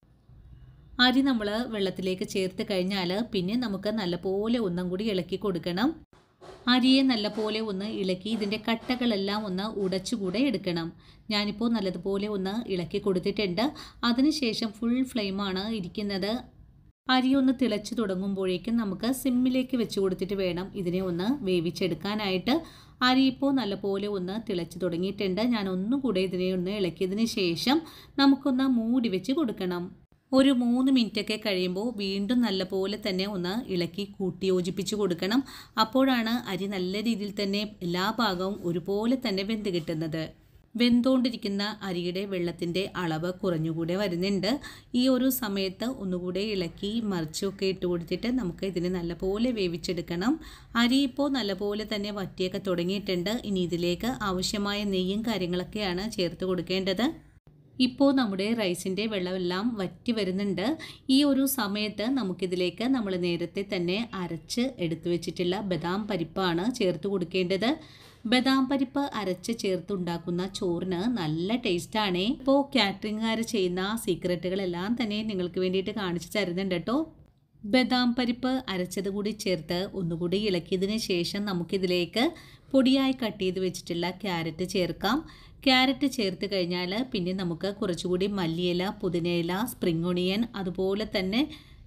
[SPEAKER 1] അരി നമ്മൾ വെള്ളത്തിലേക്ക് ചേർത്ത് കഴിഞ്ഞാൽ പിന്നെ നമുക്ക് നല്ലപോലെ ഒന്നും കൂടി ഇളക്കി കൊടുക്കണം അരിയെ നല്ലപോലെ ഒന്ന് ഇളക്കി ഇതിൻ്റെ കട്ടകളെല്ലാം ഒന്ന് ഉടച്ചുകൂടെ എടുക്കണം ഞാനിപ്പോൾ നല്ലതുപോലെ ഒന്ന് ഇളക്കി കൊടുത്തിട്ടുണ്ട് അതിനുശേഷം ഫുൾ ഫ്ലെയിമാണ് ഇരിക്കുന്നത് അരി ഒന്ന് തിളച്ച് തുടങ്ങുമ്പോഴേക്കും നമുക്ക് സിമ്മിലേക്ക് വെച്ച് കൊടുത്തിട്ട് വേണം ഇതിനെ ഒന്ന് വേവിച്ചെടുക്കാനായിട്ട് അരി ഇപ്പോൾ നല്ലപോലെ ഒന്ന് തിളച്ച് തുടങ്ങിയിട്ടുണ്ട് ഞാൻ ഒന്നും കൂടെ ഇതിനെ ഒന്ന് ഇളക്കിയതിന് ശേഷം നമുക്കൊന്ന് മൂടി വെച്ച് കൊടുക്കണം ഒരു മൂന്ന് മിനിറ്റൊക്കെ കഴിയുമ്പോൾ വീണ്ടും നല്ലപോലെ തന്നെ ഒന്ന് ഇളക്കി കൂട്ടി യോജിപ്പിച്ച് കൊടുക്കണം അപ്പോഴാണ് അരി നല്ല രീതിയിൽ തന്നെ എല്ലാ ഭാഗവും ഒരുപോലെ തന്നെ വെന്ത് കിട്ടുന്നത് വെന്തുകൊണ്ടിരിക്കുന്ന അരിയുടെ വെള്ളത്തിൻ്റെ അളവ് കുറഞ്ഞുകൂടെ വരുന്നുണ്ട് ഈ ഒരു സമയത്ത് ഒന്നുകൂടെ ഇളക്കി മറിച്ചൊക്കെ ഇട്ട് കൊടുത്തിട്ട് നമുക്ക് ഇതിനെ നല്ലപോലെ വേവിച്ചെടുക്കണം അരി ഇപ്പോൾ നല്ലപോലെ തന്നെ വറ്റിയൊക്കെ തുടങ്ങിയിട്ടുണ്ട് ഇനി ഇതിലേക്ക് ആവശ്യമായ നെയ്യും കാര്യങ്ങളൊക്കെയാണ് ചേർത്ത് കൊടുക്കേണ്ടത് ഇപ്പോൾ നമ്മുടെ റൈസിൻ്റെ വെള്ളമെല്ലാം വറ്റി വരുന്നുണ്ട് ഈ ഒരു സമയത്ത് നമുക്കിതിലേക്ക് നമ്മൾ നേരത്തെ തന്നെ അരച്ച് എടുത്തു വെച്ചിട്ടുള്ള ബദാം പരിപ്പാണ് ചേർത്ത് കൊടുക്കേണ്ടത് ബദാം പരിപ്പ് അരച്ച് ചേർത്തുണ്ടാക്കുന്ന ചോറിന് നല്ല ടേസ്റ്റാണ് ഇപ്പോൾ കാറ്ററിംഗുകാർ ചെയ്യുന്ന സീക്രട്ടുകളെല്ലാം തന്നെ നിങ്ങൾക്ക് വേണ്ടിയിട്ട് കാണിച്ചു തരുന്നുണ്ട് കേട്ടോ ബദാം പരിപ്പ് അരച്ചത് കൂടി ചേർത്ത് ഒന്നുകൂടി ഇളക്കിയതിന് ശേഷം നമുക്കിതിലേക്ക് പൊടിയായി കട്ട് ചെയ്ത് വെച്ചിട്ടുള്ള ക്യാരറ്റ് ചേർക്കാം ക്യാരറ്റ് ചേർത്ത് കഴിഞ്ഞാൽ പിന്നെ നമുക്ക് കുറച്ചുകൂടി മല്ലിയില പുതിനയില സ്പ്രിംഗ് ഒണിയൻ അതുപോലെ തന്നെ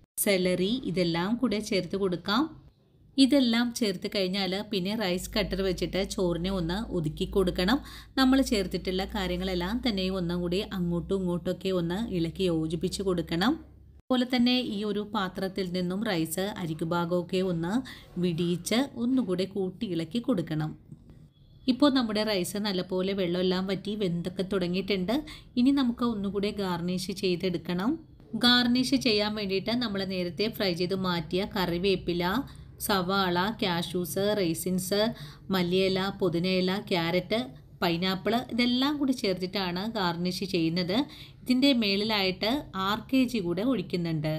[SPEAKER 1] സെലറി ഇതെല്ലാം കൂടെ ചേർത്ത് കൊടുക്കാം ഇതെല്ലാം ചേർത്ത് കഴിഞ്ഞാൽ പിന്നെ റൈസ് കട്ടർ വെച്ചിട്ട് ചോറിനെ ഒന്ന് ഒതുക്കി കൊടുക്കണം നമ്മൾ ചേർത്തിട്ടുള്ള കാര്യങ്ങളെല്ലാം തന്നെ ഒന്നും കൂടി അങ്ങോട്ടും ഇങ്ങോട്ടുമൊക്കെ ഒന്ന് ഇളക്കി യോജിപ്പിച്ച് കൊടുക്കണം അതുപോലെ തന്നെ ഈ ഒരു പാത്രത്തിൽ നിന്നും റൈസ് അരികു ഭാഗമൊക്കെ ഒന്ന് വിടിയിച്ച് ഒന്നുകൂടെ കൂട്ടി ഇളക്കി കൊടുക്കണം ഇപ്പോൾ നമ്മുടെ റൈസ് നല്ലപോലെ വെള്ളമെല്ലാം വറ്റി വെന്തൊക്കെ തുടങ്ങിയിട്ടുണ്ട് ഇനി നമുക്ക് ഒന്നുകൂടെ ഗാർണിഷ് ചെയ്തെടുക്കണം ഗാർണിഷ് ചെയ്യാൻ വേണ്ടിയിട്ട് നമ്മൾ നേരത്തെ ഫ്രൈ ചെയ്ത് മാറ്റിയ കറിവേപ്പില സവാള കാഷ്യൂസ് റൈസിൻസ് മല്ലിയില പുതിനയില ക്യാരറ്റ് പൈനാപ്പിൾ ഇതെല്ലാം കൂടി ചേർത്തിട്ടാണ് ഗാർണിഷ് ചെയ്യുന്നത് ഇതിൻ്റെ മേളിലായിട്ട് ആർ കെ ജി കൂടെ ഒഴിക്കുന്നുണ്ട്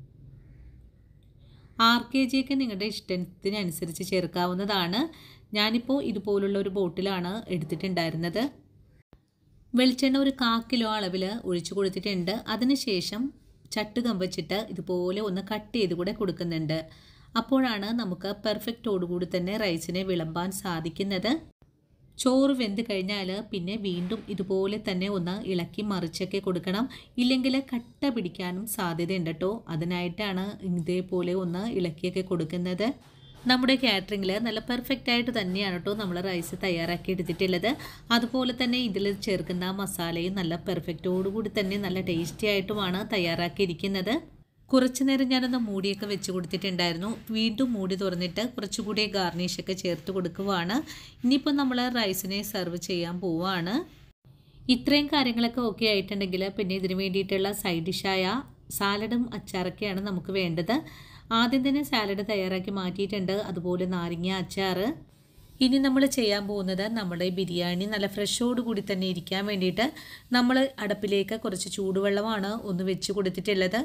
[SPEAKER 1] ആർ കെ ജിയൊക്കെ നിങ്ങളുടെ ഇഷ്ടത്തിനനുസരിച്ച് ചേർക്കാവുന്നതാണ് ഞാനിപ്പോൾ ഇതുപോലുള്ള ഒരു ബോട്ടിലാണ് എടുത്തിട്ടുണ്ടായിരുന്നത് വെളിച്ചെണ്ണ ഒരു കാ കിലോ അളവിൽ ഒഴിച്ചു കൊടുത്തിട്ടുണ്ട് അതിനുശേഷം ചട്ടുകം വെച്ചിട്ട് ഇതുപോലെ ഒന്ന് കട്ട് ചെയ്ത് കൂടെ കൊടുക്കുന്നുണ്ട് അപ്പോഴാണ് നമുക്ക് പെർഫെക്റ്റോടുകൂടി തന്നെ റൈസിനെ വിളമ്പാൻ സാധിക്കുന്നത് ചോറ് വെന്ത് കഴിഞ്ഞാൽ പിന്നെ വീണ്ടും ഇതുപോലെ തന്നെ ഒന്ന് ഇളക്കി മറിച്ചൊക്കെ കൊടുക്കണം ഇല്ലെങ്കിൽ കട്ട പിടിക്കാനും സാധ്യതയുണ്ട് കേട്ടോ അതിനായിട്ടാണ് ഇതേപോലെ ഒന്ന് ഇളക്കിയൊക്കെ കൊടുക്കുന്നത് നമ്മുടെ കാറ്ററിങ്ങിൽ നല്ല പെർഫെക്റ്റ് ആയിട്ട് തന്നെയാണ് കേട്ടോ നമ്മൾ റൈസ് തയ്യാറാക്കി എടുത്തിട്ടുള്ളത് അതുപോലെ തന്നെ ഇതിൽ ചേർക്കുന്ന മസാലയും നല്ല പെർഫെക്റ്റോടുകൂടി തന്നെ നല്ല ടേസ്റ്റി ആയിട്ടുമാണ് തയ്യാറാക്കിയിരിക്കുന്നത് കുറച്ച് നേരം ഞാനൊന്ന് മൂടിയൊക്കെ വെച്ച് കൊടുത്തിട്ടുണ്ടായിരുന്നു വീണ്ടും മൂടി തുറന്നിട്ട് കുറച്ചുകൂടി ഗാർണിഷൊക്കെ ചേർത്ത് കൊടുക്കുവാണ് ഇനിയിപ്പോൾ നമ്മൾ റൈസിനെ സെർവ് ചെയ്യാൻ പോവാണ് ഇത്രയും കാര്യങ്ങളൊക്കെ ഓക്കെ ആയിട്ടുണ്ടെങ്കിൽ പിന്നെ ഇതിന് വേണ്ടിയിട്ടുള്ള സൈഡ് ഡിഷായ സാലഡും അച്ചാറൊക്കെയാണ് നമുക്ക് വേണ്ടത് ആദ്യം തന്നെ സാലഡ് തയ്യാറാക്കി മാറ്റിയിട്ടുണ്ട് അതുപോലെ നാരങ്ങ അച്ചാർ ഇനി നമ്മൾ ചെയ്യാൻ പോകുന്നത് നമ്മുടെ ബിരിയാണി നല്ല ഫ്രഷോട് കൂടി തന്നെ ഇരിക്കാൻ വേണ്ടിയിട്ട് നമ്മൾ അടുപ്പിലേക്ക് കുറച്ച് ചൂടുവെള്ളമാണ് ഒന്ന് വെച്ച് കൊടുത്തിട്ടുള്ളത്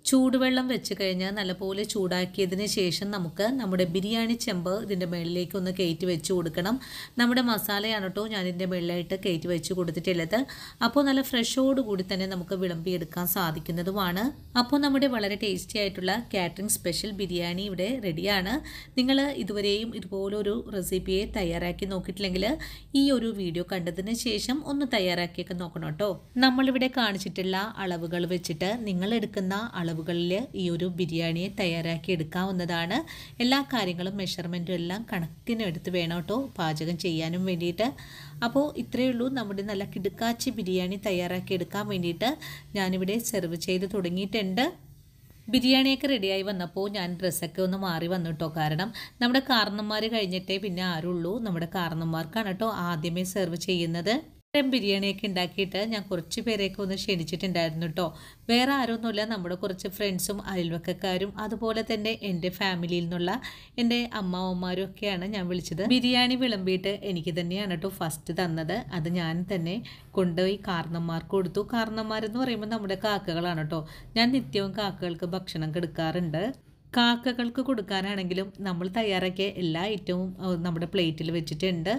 [SPEAKER 1] ചൂടുവെള്ളം വെച്ച് കഴിഞ്ഞാൽ നല്ലപോലെ ചൂടാക്കിയതിന് ശേഷം നമുക്ക് നമ്മുടെ ബിരിയാണി ചെമ്പ് ഇതിൻ്റെ മുകളിലേക്ക് ഒന്ന് കയറ്റി വെച്ച് കൊടുക്കണം നമ്മുടെ മസാലയാണ് കേട്ടോ ഞാൻ ഇതിൻ്റെ മുകളിലായിട്ട് കയറ്റി വെച്ച് കൊടുത്തിട്ടുള്ളത് അപ്പോൾ നല്ല ഫ്രഷോടുകൂടി തന്നെ നമുക്ക് വിളമ്പിയെടുക്കാൻ സാധിക്കുന്നതുമാണ് അപ്പോൾ നമ്മുടെ വളരെ ടേസ്റ്റി ആയിട്ടുള്ള കാറ്ററിംഗ് സ്പെഷ്യൽ ബിരിയാണി ഇവിടെ റെഡിയാണ് നിങ്ങൾ ഇതുവരെയും ഇതുപോലൊരു റെസിപ്പിയെ തയ്യാറാക്കി നോക്കിയിട്ടില്ലെങ്കിൽ ഈ ഒരു വീഡിയോ കണ്ടതിന് ശേഷം ഒന്ന് തയ്യാറാക്കിയൊക്കെ നോക്കണം കേട്ടോ നമ്മളിവിടെ കാണിച്ചിട്ടുള്ള അളവുകൾ വെച്ചിട്ട് നിങ്ങൾ എടുക്കുന്ന അളവുകളിൽ ഈ ഒരു ബിരിയാണിയെ തയ്യാറാക്കി എടുക്കാവുന്നതാണ് എല്ലാ കാര്യങ്ങളും മെഷർമെൻറ്റും എല്ലാം കണക്കിന് എടുത്ത് വേണം കേട്ടോ പാചകം ചെയ്യാനും വേണ്ടിയിട്ട് അപ്പോൾ ഇത്രയേ ഉള്ളൂ നമ്മുടെ നല്ല കിടുക്കാച്ചി ബിരിയാണി തയ്യാറാക്കി എടുക്കാൻ വേണ്ടിയിട്ട് ഞാനിവിടെ സെർവ് ചെയ്ത് തുടങ്ങിയിട്ടുണ്ട് ബിരിയാണിയൊക്കെ റെഡിയായി വന്നപ്പോൾ ഞാൻ ഡ്രസ്സൊക്കെ ഒന്ന് മാറി വന്നു കേട്ടോ കാരണം നമ്മുടെ കാരണന്മാർ കഴിഞ്ഞിട്ടേ പിന്നെ ആരുള്ളൂ നമ്മുടെ കാരണന്മാർക്കാണ് കേട്ടോ ആദ്യമേ സെർവ് ചെയ്യുന്നത് ഇത്രയും ബിരിയാണിയൊക്കെ ഉണ്ടാക്കിയിട്ട് ഞാൻ കുറച്ച് പേരെയൊക്കെ ഒന്ന് ക്ഷണിച്ചിട്ടുണ്ടായിരുന്നു കേട്ടോ വേറെ ആരൊന്നുമില്ല നമ്മുടെ കുറച്ച് ഫ്രണ്ട്സും അയൽവക്കക്കാരും അതുപോലെ തന്നെ എൻ്റെ ഫാമിലിയിൽ നിന്നുള്ള എൻ്റെ അമ്മാവന്മാരും ഒക്കെയാണ് ഞാൻ വിളിച്ചത് ബിരിയാണി വിളമ്പിയിട്ട് എനിക്ക് തന്നെയാണ് കേട്ടോ ഫസ്റ്റ് തന്നത് അത് ഞാൻ തന്നെ കൊണ്ടുപോയി കാരണന്മാർക്ക് കൊടുത്തു കാരണന്മാരെന്ന് പറയുമ്പോൾ നമ്മുടെ കാക്കകളാണ് കേട്ടോ ഞാൻ നിത്യവും കാക്കകൾക്ക് ഭക്ഷണം കൊടുക്കാറുണ്ട് കാക്കകൾക്ക് കൊടുക്കാനാണെങ്കിലും നമ്മൾ തയ്യാറാക്കിയ എല്ലാ ഐറ്റവും അഹ് നമ്മുടെ പ്ലേറ്റിൽ വെച്ചിട്ടുണ്ട്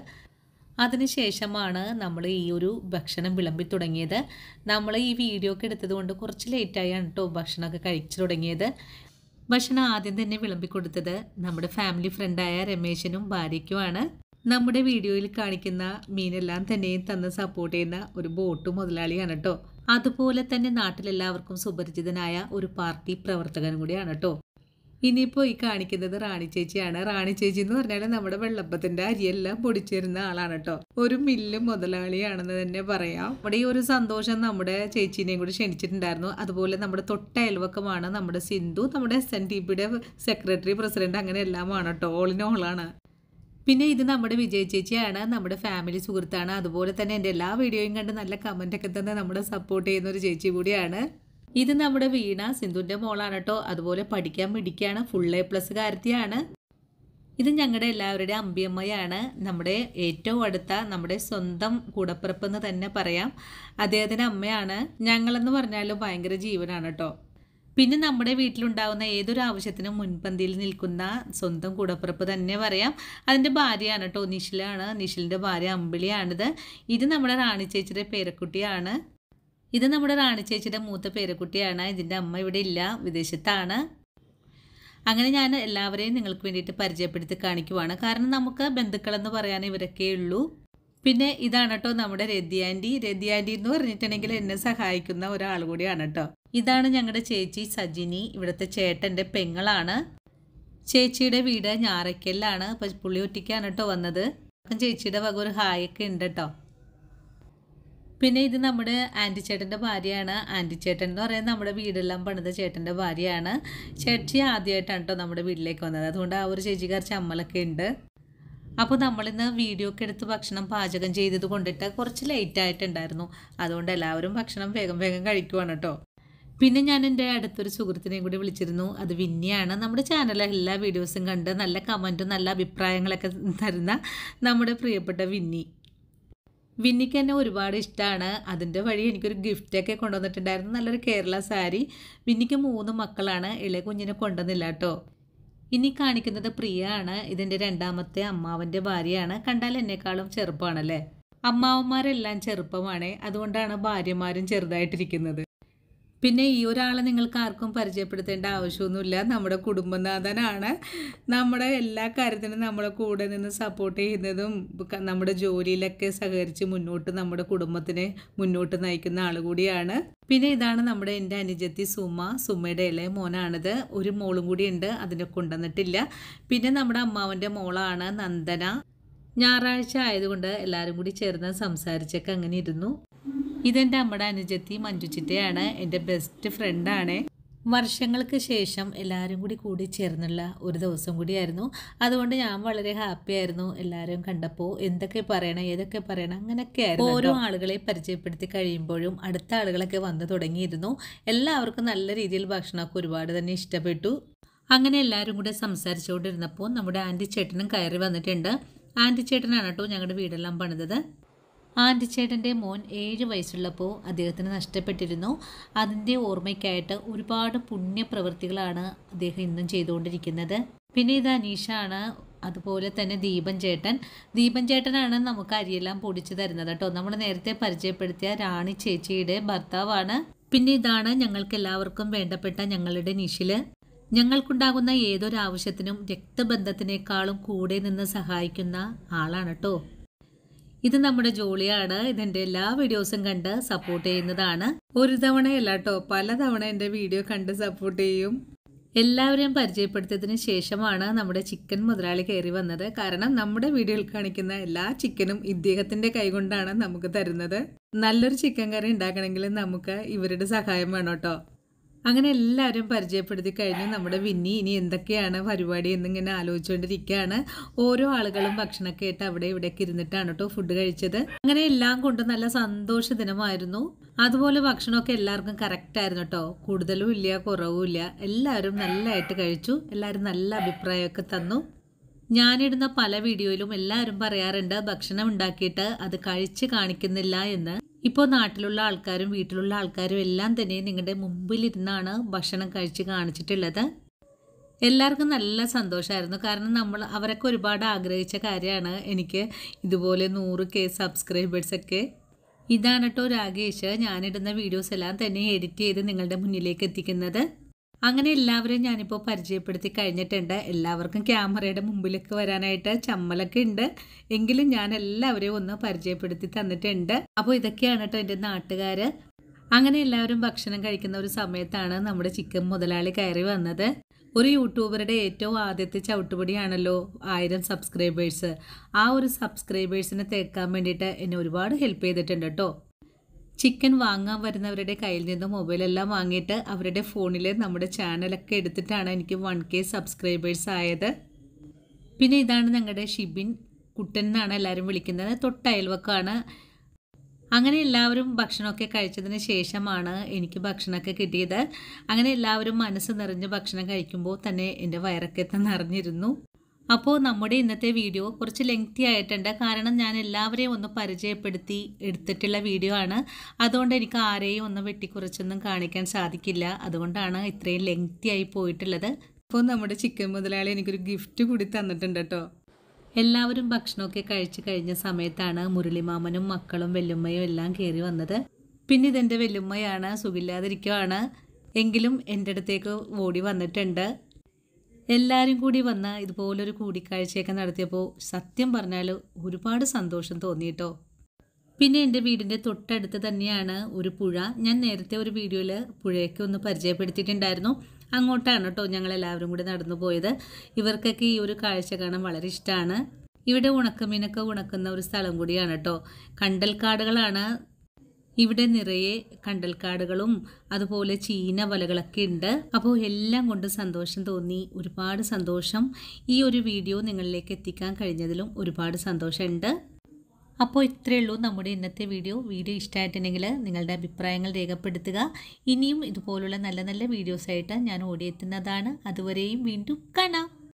[SPEAKER 1] അതിനുശേഷമാണ് നമ്മൾ ഈ ഒരു ഭക്ഷണം വിളമ്പി തുടങ്ങിയത് നമ്മൾ ഈ വീഡിയോ ഒക്കെ എടുത്തത് കൊണ്ട് കുറച്ച് ലേറ്റായാണ് കേട്ടോ ഭക്ഷണമൊക്കെ കഴിച്ചു തുടങ്ങിയത് ഭക്ഷണം ആദ്യം തന്നെ വിളമ്പി കൊടുത്തത് നമ്മുടെ ഫാമിലി ഫ്രണ്ടായ രമേശനും ഭാര്യയ്ക്കുമാണ് നമ്മുടെ വീഡിയോയിൽ കാണിക്കുന്ന മീനെല്ലാം തന്നെയും തന്ന് സപ്പോർട്ട് ചെയ്യുന്ന ഒരു ബോട്ട് മുതലാളിയാണ് കേട്ടോ അതുപോലെ തന്നെ നാട്ടിലെല്ലാവർക്കും സുപരിചിതനായ ഒരു പാർട്ടി പ്രവർത്തകൻ കൂടിയാണ് കേട്ടോ ഇനിയിപ്പോൾ ഈ കാണിക്കുന്നത് റാണി ചേച്ചിയാണ് റാണി ചേച്ചി എന്ന് പറഞ്ഞാൽ നമ്മുടെ വെള്ളപ്പത്തിന്റെ അരിയെല്ലാം പൊടിച്ചിരുന്ന ആളാണ് കേട്ടോ ഒരു മില്ല് മുതലാളിയാണെന്ന് തന്നെ പറയാം നമ്മുടെ ഈ ഒരു സന്തോഷം നമ്മുടെ ചേച്ചീനെയും കൂടി ക്ഷണിച്ചിട്ടുണ്ടായിരുന്നു അതുപോലെ നമ്മുടെ തൊട്ട അയൽവക്കമാണ് നമ്മുടെ സിന്ധു നമ്മുടെ എസ് എൻ ടി പിയുടെ സെക്രട്ടറി പ്രസിഡന്റ് അങ്ങനെ എല്ലാമാണ് കേട്ടോ ഓളിന് ഓളാണ് പിന്നെ ഇത് നമ്മുടെ വിജയ് ചേച്ചിയാണ് നമ്മുടെ ഫാമിലി സുഹൃത്താണ് അതുപോലെ തന്നെ എൻ്റെ എല്ലാ വീഡിയോയും കണ്ട് നല്ല കമൻ്റ് ഒക്കെ തന്നെ നമ്മുടെ സപ്പോർട്ട് ചെയ്യുന്ന ഒരു ചേച്ചി കൂടിയാണ് ഇത് നമ്മുടെ വീണ സിന്ധുവിൻ്റെ മോളാണ് കേട്ടോ അതുപോലെ പഠിക്കാൻ മിടിക്കാണ് ഫുൾ എ പ്ലസ് കാര്യത്തിയാണ് ഇത് ഞങ്ങളുടെ എല്ലാവരുടെയും അമ്പിയമ്മയാണ് നമ്മുടെ ഏറ്റവും അടുത്ത നമ്മുടെ സ്വന്തം കൂടപ്പിറപ്പെന്ന് തന്നെ പറയാം അദ്ദേഹത്തിൻ്റെ അമ്മയാണ് ഞങ്ങളെന്ന് പറഞ്ഞാലും ഭയങ്കര ജീവനാണ് കേട്ടോ പിന്നെ നമ്മുടെ വീട്ടിലുണ്ടാകുന്ന ഏതൊരു ആവശ്യത്തിനും മുൻപന്തിയിൽ നിൽക്കുന്ന സ്വന്തം കൂടപ്പിറപ്പ് തന്നെ പറയാം അതിൻ്റെ ഭാര്യയാണ് കേട്ടോ നിഷിലാണ് നിഷിലിൻ്റെ ഭാര്യ അമ്പിളിയാണിത് ഇത് നമ്മുടെ റാണി ചേച്ചിയുടെ പേരക്കുട്ടിയാണ് ഇത് നമ്മുടെ റാണി ചേച്ചിയുടെ മൂത്ത പേരക്കുട്ടിയാണ് ഇതിൻ്റെ അമ്മ ഇവിടെ ഇല്ല വിദേശത്താണ് അങ്ങനെ ഞാൻ എല്ലാവരെയും നിങ്ങൾക്ക് വേണ്ടിയിട്ട് പരിചയപ്പെടുത്തി കാണിക്കുവാണ് കാരണം നമുക്ക് ബന്ധുക്കളെന്ന് പറയാൻ ഇവരൊക്കെ ഉള്ളൂ പിന്നെ ഇതാണ് കേട്ടോ നമ്മുടെ രതി ആൻറ്റി രതി ആൻറ്റി എന്ന് പറഞ്ഞിട്ടുണ്ടെങ്കിൽ എന്നെ സഹായിക്കുന്ന ഒരാൾ കൂടിയാണ് കേട്ടോ ഇതാണ് ഞങ്ങളുടെ ചേച്ചി സജിനി ഇവിടുത്തെ ചേട്ടൻ്റെ പെങ്ങളാണ് ചേച്ചിയുടെ വീട് ഞാറയ്ക്കലിലാണ് അപ്പം പുള്ളി ഒറ്റയ്ക്കാണ് കേട്ടോ വന്നത് ചേച്ചിയുടെ വക ഒരു ഹായൊക്കെ ഉണ്ട് കേട്ടോ പിന്നെ ഇത് നമ്മുടെ ആൻറ്റി ചേട്ടൻ്റെ ഭാര്യയാണ് ആൻറ്റി ചേട്ടൻ എന്ന് പറയുന്നത് നമ്മുടെ വീടെല്ലാം പണിത ചേട്ടൻ്റെ ഭാര്യയാണ് ചേച്ചി ആദ്യമായിട്ടാണ് കേട്ടോ നമ്മുടെ വീട്ടിലേക്ക് വന്നത് അതുകൊണ്ട് ആ ഒരു ചേച്ചിക്കാർ ചമ്മലൊക്കെ ഉണ്ട് അപ്പോൾ നമ്മളിന്ന് വീഡിയോ ഒക്കെ എടുത്ത് ഭക്ഷണം പാചകം ചെയ്തത് കൊണ്ടിട്ട് കുറച്ച് ലേറ്റ് ആയിട്ടുണ്ടായിരുന്നു അതുകൊണ്ട് എല്ലാവരും ഭക്ഷണം വേഗം വേഗം കഴിക്കുവാണ് കേട്ടോ പിന്നെ ഞാൻ എൻ്റെ അടുത്തൊരു സുഹൃത്തിനെയും കൂടി വിളിച്ചിരുന്നു അത് വിന്നിയാണ് നമ്മുടെ ചാനലിലെ എല്ലാ വീഡിയോസും കണ്ട് നല്ല കമൻറ്റും നല്ല അഭിപ്രായങ്ങളൊക്കെ തരുന്ന നമ്മുടെ പ്രിയപ്പെട്ട വിന്നി വിന്നിക്ക് എന്നെ ഒരുപാട് ഇഷ്ടമാണ് അതിൻ്റെ വഴി എനിക്കൊരു ഗിഫ്റ്റൊക്കെ കൊണ്ടുവന്നിട്ടുണ്ടായിരുന്നു നല്ലൊരു കേരള സാരി വിന്നിക്ക് മൂന്ന് മക്കളാണ് ഇളയ കുഞ്ഞിനെ കൊണ്ടുവന്നില്ല കേട്ടോ ഇനി കാണിക്കുന്നത് പ്രിയ ആണ് ഇതിൻ്റെ രണ്ടാമത്തെ അമ്മാവൻ്റെ ഭാര്യയാണ് കണ്ടാൽ എന്നെക്കാളും ചെറുപ്പമാണല്ലേ അമ്മാവന്മാരെല്ലാം ചെറുപ്പമാണ് അതുകൊണ്ടാണ് ഭാര്യമാരും ചെറുതായിട്ടിരിക്കുന്നത് പിന്നെ ഈ ഒരാളെ നിങ്ങൾക്ക് ആർക്കും പരിചയപ്പെടുത്തേണ്ട ആവശ്യമൊന്നുമില്ല നമ്മുടെ കുടുംബനാഥനാണ് നമ്മുടെ എല്ലാ കാര്യത്തിനും നമ്മളെ കൂടെ നിന്ന് സപ്പോർട്ട് ചെയ്യുന്നതും ക- നമ്മുടെ ജോലിയിലൊക്കെ സഹകരിച്ച് മുന്നോട്ട് നമ്മുടെ കുടുംബത്തിനെ മുന്നോട്ട് നയിക്കുന്ന ആൾ കൂടിയാണ് പിന്നെ ഇതാണ് നമ്മുടെ എൻ്റെ അനുജത്തി സുമ സുമയുടെ ഇളയ മോനാണിത് ഒരു മോളും കൂടി ഉണ്ട് അതിനെ കൊണ്ടുവന്നിട്ടില്ല പിന്നെ നമ്മുടെ അമ്മാവൻ്റെ മോളാണ് നന്ദന ഞായറാഴ്ച ആയതുകൊണ്ട് എല്ലാവരും കൂടി ചേർന്ന് സംസാരിച്ചൊക്കെ അങ്ങനെ ഇരുന്നു ഇതെൻ്റെ അമ്മയുടെ അനുജത്തി മഞ്ജുച്ചിറ്റയാണ് എൻ്റെ ബെസ്റ്റ് ഫ്രണ്ടാണ് വർഷങ്ങൾക്ക് ശേഷം എല്ലാവരും കൂടി കൂടി ചേർന്നുള്ള ഒരു ദിവസം കൂടിയായിരുന്നു അതുകൊണ്ട് ഞാൻ വളരെ ഹാപ്പി ആയിരുന്നു എല്ലാവരും കണ്ടപ്പോൾ എന്തൊക്കെ പറയണം ഏതൊക്കെ പറയണം അങ്ങനെയൊക്കെ ആയിരുന്നു ഓരോ ആളുകളെ പരിചയപ്പെടുത്തി കഴിയുമ്പോഴും അടുത്ത ആളുകളൊക്കെ വന്നു തുടങ്ങിയിരുന്നു എല്ലാവർക്കും നല്ല രീതിയിൽ ഭക്ഷണമൊക്കെ ഒരുപാട് തന്നെ ഇഷ്ടപ്പെട്ടു അങ്ങനെ എല്ലാവരും കൂടെ സംസാരിച്ചുകൊണ്ടിരുന്നപ്പോൾ നമ്മുടെ ആൻറ്റി ചേട്ടനും കയറി വന്നിട്ടുണ്ട് ആൻറ്റി ചേട്ടനാണ് കേട്ടോ ഞങ്ങളുടെ വീടെല്ലാം പണിതത് ആൻറ്റിച്ചേട്ടൻ്റെ മോൻ ഏഴ് വയസ്സുള്ളപ്പോൾ അദ്ദേഹത്തിന് നഷ്ടപ്പെട്ടിരുന്നു അതിൻ്റെ ഓർമ്മയ്ക്കായിട്ട് ഒരുപാട് പുണ്യപ്രവൃത്തികളാണ് അദ്ദേഹം ഇന്നും ചെയ്തുകൊണ്ടിരിക്കുന്നത് പിന്നെ ഇത് അനീഷാണ് അതുപോലെ തന്നെ ദീപൻ ചേട്ടൻ ദീപൻ ചേട്ടനാണ് നമുക്ക് അരിയെല്ലാം പൊടിച്ചു തരുന്നത് കേട്ടോ നമ്മൾ നേരത്തെ പരിചയപ്പെടുത്തിയ റാണി ചേച്ചിയുടെ ഭർത്താവാണ് പിന്നെ ഇതാണ് ഞങ്ങൾക്ക് എല്ലാവർക്കും വേണ്ടപ്പെട്ട ഞങ്ങളുടെ നിഷില് ഞങ്ങൾക്കുണ്ടാകുന്ന ഏതൊരു ആവശ്യത്തിനും രക്തബന്ധത്തിനേക്കാളും കൂടെ നിന്ന് സഹായിക്കുന്ന ആളാണ് കേട്ടോ ഇത് നമ്മുടെ ജോളിയാണ് ഇതിന്റെ എല്ലാ വീഡിയോസും കണ്ട് സപ്പോർട്ട് ചെയ്യുന്നതാണ് ഒരു തവണയല്ല കേട്ടോ പല തവണ എൻ്റെ വീഡിയോ കണ്ട് സപ്പോർട്ട് ചെയ്യും എല്ലാവരെയും പരിചയപ്പെടുത്തിയതിന് ശേഷമാണ് നമ്മുടെ ചിക്കൻ മുതലാളി കയറി വന്നത് കാരണം നമ്മുടെ വീഡിയോയിൽ കാണിക്കുന്ന എല്ലാ ചിക്കനും ഇദ്ദേഹത്തിന്റെ കൈകൊണ്ടാണ് നമുക്ക് തരുന്നത് നല്ലൊരു ചിക്കൻ കറി ഉണ്ടാക്കണമെങ്കിൽ നമുക്ക് ഇവരുടെ സഹായം വേണം കേട്ടോ അങ്ങനെ എല്ലാവരും പരിചയപ്പെടുത്തി കഴിഞ്ഞു നമ്മുടെ വിന്നി ഇനി എന്തൊക്കെയാണ് പരിപാടി എന്നിങ്ങനെ ആലോചിച്ചുകൊണ്ടിരിക്കുകയാണ് ഓരോ ആളുകളും ഭക്ഷണമൊക്കെ ആയിട്ട് അവിടെ ഇവിടെയൊക്കെ ഇരുന്നിട്ടാണ് കേട്ടോ ഫുഡ് കഴിച്ചത് അങ്ങനെ എല്ലാം കൊണ്ട് നല്ല സന്തോഷ ദിനമായിരുന്നു അതുപോലെ ഭക്ഷണമൊക്കെ എല്ലാവർക്കും കറക്റ്റ് ആയിരുന്നു കേട്ടോ കൂടുതലും ഇല്ല കുറവും ഇല്ല എല്ലാവരും നല്ലതായിട്ട് കഴിച്ചു എല്ലാവരും നല്ല അഭിപ്രായമൊക്കെ തന്നു ഞാനിടുന്ന പല വീഡിയോയിലും എല്ലാവരും പറയാറുണ്ട് ഭക്ഷണം ഉണ്ടാക്കിയിട്ട് അത് കഴിച്ച് കാണിക്കുന്നില്ല എന്ന് ഇപ്പോൾ നാട്ടിലുള്ള ആൾക്കാരും വീട്ടിലുള്ള ആൾക്കാരും എല്ലാം തന്നെ നിങ്ങളുടെ മുമ്പിലിരുന്നാണ് ഭക്ഷണം കഴിച്ച് കാണിച്ചിട്ടുള്ളത് എല്ലാവർക്കും നല്ല സന്തോഷമായിരുന്നു കാരണം നമ്മൾ അവരൊക്കെ ഒരുപാട് ആഗ്രഹിച്ച കാര്യമാണ് എനിക്ക് ഇതുപോലെ നൂറ് കെ സബ്സ്ക്രൈബേഴ്സൊക്കെ ഇതാണ് കേട്ടോ രാകേഷ് ഞാനിടുന്ന വീഡിയോസ് എല്ലാം തന്നെ എഡിറ്റ് ചെയ്ത് നിങ്ങളുടെ മുന്നിലേക്ക് എത്തിക്കുന്നത് അങ്ങനെ എല്ലാവരെയും ഞാനിപ്പോൾ പരിചയപ്പെടുത്തി കഴിഞ്ഞിട്ടുണ്ട് എല്ലാവർക്കും ക്യാമറയുടെ മുമ്പിലേക്ക് വരാനായിട്ട് ചമ്മലൊക്കെ ഉണ്ട് എങ്കിലും ഞാൻ എല്ലാവരെയും ഒന്ന് പരിചയപ്പെടുത്തി തന്നിട്ടുണ്ട് അപ്പോൾ ഇതൊക്കെയാണ് കേട്ടോ എൻ്റെ നാട്ടുകാർ അങ്ങനെ എല്ലാവരും ഭക്ഷണം കഴിക്കുന്ന ഒരു സമയത്താണ് നമ്മുടെ ചിക്കൻ മുതലാളി കയറി വന്നത് ഒരു യൂട്യൂബറുടെ ഏറ്റവും ആദ്യത്തെ ചവിട്ടുപടിയാണല്ലോ ആയിരം സബ്സ്ക്രൈബേഴ്സ് ആ ഒരു സബ്സ്ക്രൈബേഴ്സിനെ തേക്കാൻ വേണ്ടിയിട്ട് എന്നെ ഒരുപാട് ഹെൽപ്പ് ചെയ്തിട്ടുണ്ട് കേട്ടോ ചിക്കൻ വാങ്ങാൻ വരുന്നവരുടെ കയ്യിൽ നിന്ന് മൊബൈലെല്ലാം വാങ്ങിയിട്ട് അവരുടെ ഫോണിൽ നമ്മുടെ ചാനലൊക്കെ എടുത്തിട്ടാണ് എനിക്ക് വൺ കെ സബ്സ്ക്രൈബേഴ്സ് ആയത് പിന്നെ ഇതാണ് ഞങ്ങളുടെ ഷിബിൻ കുട്ടൻ എന്നാണ് എല്ലാവരും വിളിക്കുന്നത് തൊട്ടയൽവക്കാണ് അങ്ങനെ എല്ലാവരും ഭക്ഷണമൊക്കെ കഴിച്ചതിന് ശേഷമാണ് എനിക്ക് ഭക്ഷണമൊക്കെ കിട്ടിയത് അങ്ങനെ എല്ലാവരും മനസ്സ് നിറഞ്ഞ് ഭക്ഷണം കഴിക്കുമ്പോൾ തന്നെ എൻ്റെ വയറൊക്കെ നിറഞ്ഞിരുന്നു അപ്പോൾ നമ്മുടെ ഇന്നത്തെ വീഡിയോ കുറച്ച് ലെങ്തി ആയിട്ടുണ്ട് കാരണം ഞാൻ എല്ലാവരെയും ഒന്ന് പരിചയപ്പെടുത്തി എടുത്തിട്ടുള്ള വീഡിയോ ആണ് അതുകൊണ്ട് എനിക്ക് ആരെയും ഒന്ന് വെട്ടിക്കുറച്ചൊന്നും കാണിക്കാൻ സാധിക്കില്ല അതുകൊണ്ടാണ് ഇത്രയും ലെങ്തി ആയി പോയിട്ടുള്ളത് അപ്പോൾ നമ്മുടെ ചിക്കൻ മുതലാളി എനിക്കൊരു ഗിഫ്റ്റ് കൂടി തന്നിട്ടുണ്ട് കേട്ടോ എല്ലാവരും ഭക്ഷണമൊക്കെ കഴിച്ചു കഴിഞ്ഞ സമയത്താണ് മുരളിമാമനും മക്കളും വെല്ലുമ്മയും എല്ലാം കയറി വന്നത് പിന്നെ ഇതെൻ്റെ വെല്ലുമ്മയാണ് സുഖില്ലാതിരിക്കുവാണ് എങ്കിലും എൻ്റെ അടുത്തേക്ക് ഓടി വന്നിട്ടുണ്ട് എല്ലാവരും കൂടി വന്ന് ഇതുപോലൊരു കൂടിക്കാഴ്ചയൊക്കെ നടത്തിയപ്പോൾ സത്യം പറഞ്ഞാൽ ഒരുപാട് സന്തോഷം തോന്നിയിട്ടോ പിന്നെ എൻ്റെ വീടിൻ്റെ തൊട്ടടുത്ത് തന്നെയാണ് ഒരു പുഴ ഞാൻ നേരത്തെ ഒരു വീഡിയോയിൽ പുഴയൊക്കെ ഒന്ന് പരിചയപ്പെടുത്തിയിട്ടുണ്ടായിരുന്നു അങ്ങോട്ടാണ് കേട്ടോ ഞങ്ങൾ എല്ലാവരും കൂടി നടന്നു പോയത് ഇവർക്കൊക്കെ ഈ ഒരു കാഴ്ച കാണാൻ വളരെ ഇഷ്ടമാണ് ഇവിടെ ഉണക്കമീനൊക്കെ ഉണക്കുന്ന ഒരു സ്ഥലം കൂടിയാണ് കേട്ടോ കണ്ടൽക്കാടുകളാണ് ഇവിടെ നിറയെ കണ്ടൽക്കാടുകളും അതുപോലെ ചീന വലകളൊക്കെ ഉണ്ട് അപ്പോൾ എല്ലാം കൊണ്ട് സന്തോഷം തോന്നി ഒരുപാട് സന്തോഷം ഈ ഒരു വീഡിയോ നിങ്ങളിലേക്ക് എത്തിക്കാൻ കഴിഞ്ഞതിലും ഒരുപാട് സന്തോഷമുണ്ട് അപ്പോൾ ഇത്രയേ ഉള്ളൂ നമ്മുടെ ഇന്നത്തെ വീഡിയോ വീഡിയോ ഇഷ്ടമായിട്ടുണ്ടെങ്കിൽ നിങ്ങളുടെ അഭിപ്രായങ്ങൾ രേഖപ്പെടുത്തുക ഇനിയും ഇതുപോലുള്ള നല്ല നല്ല വീഡിയോസായിട്ട് ഞാൻ ഓടിയെത്തുന്നതാണ് അതുവരെയും വീണ്ടും കാണാം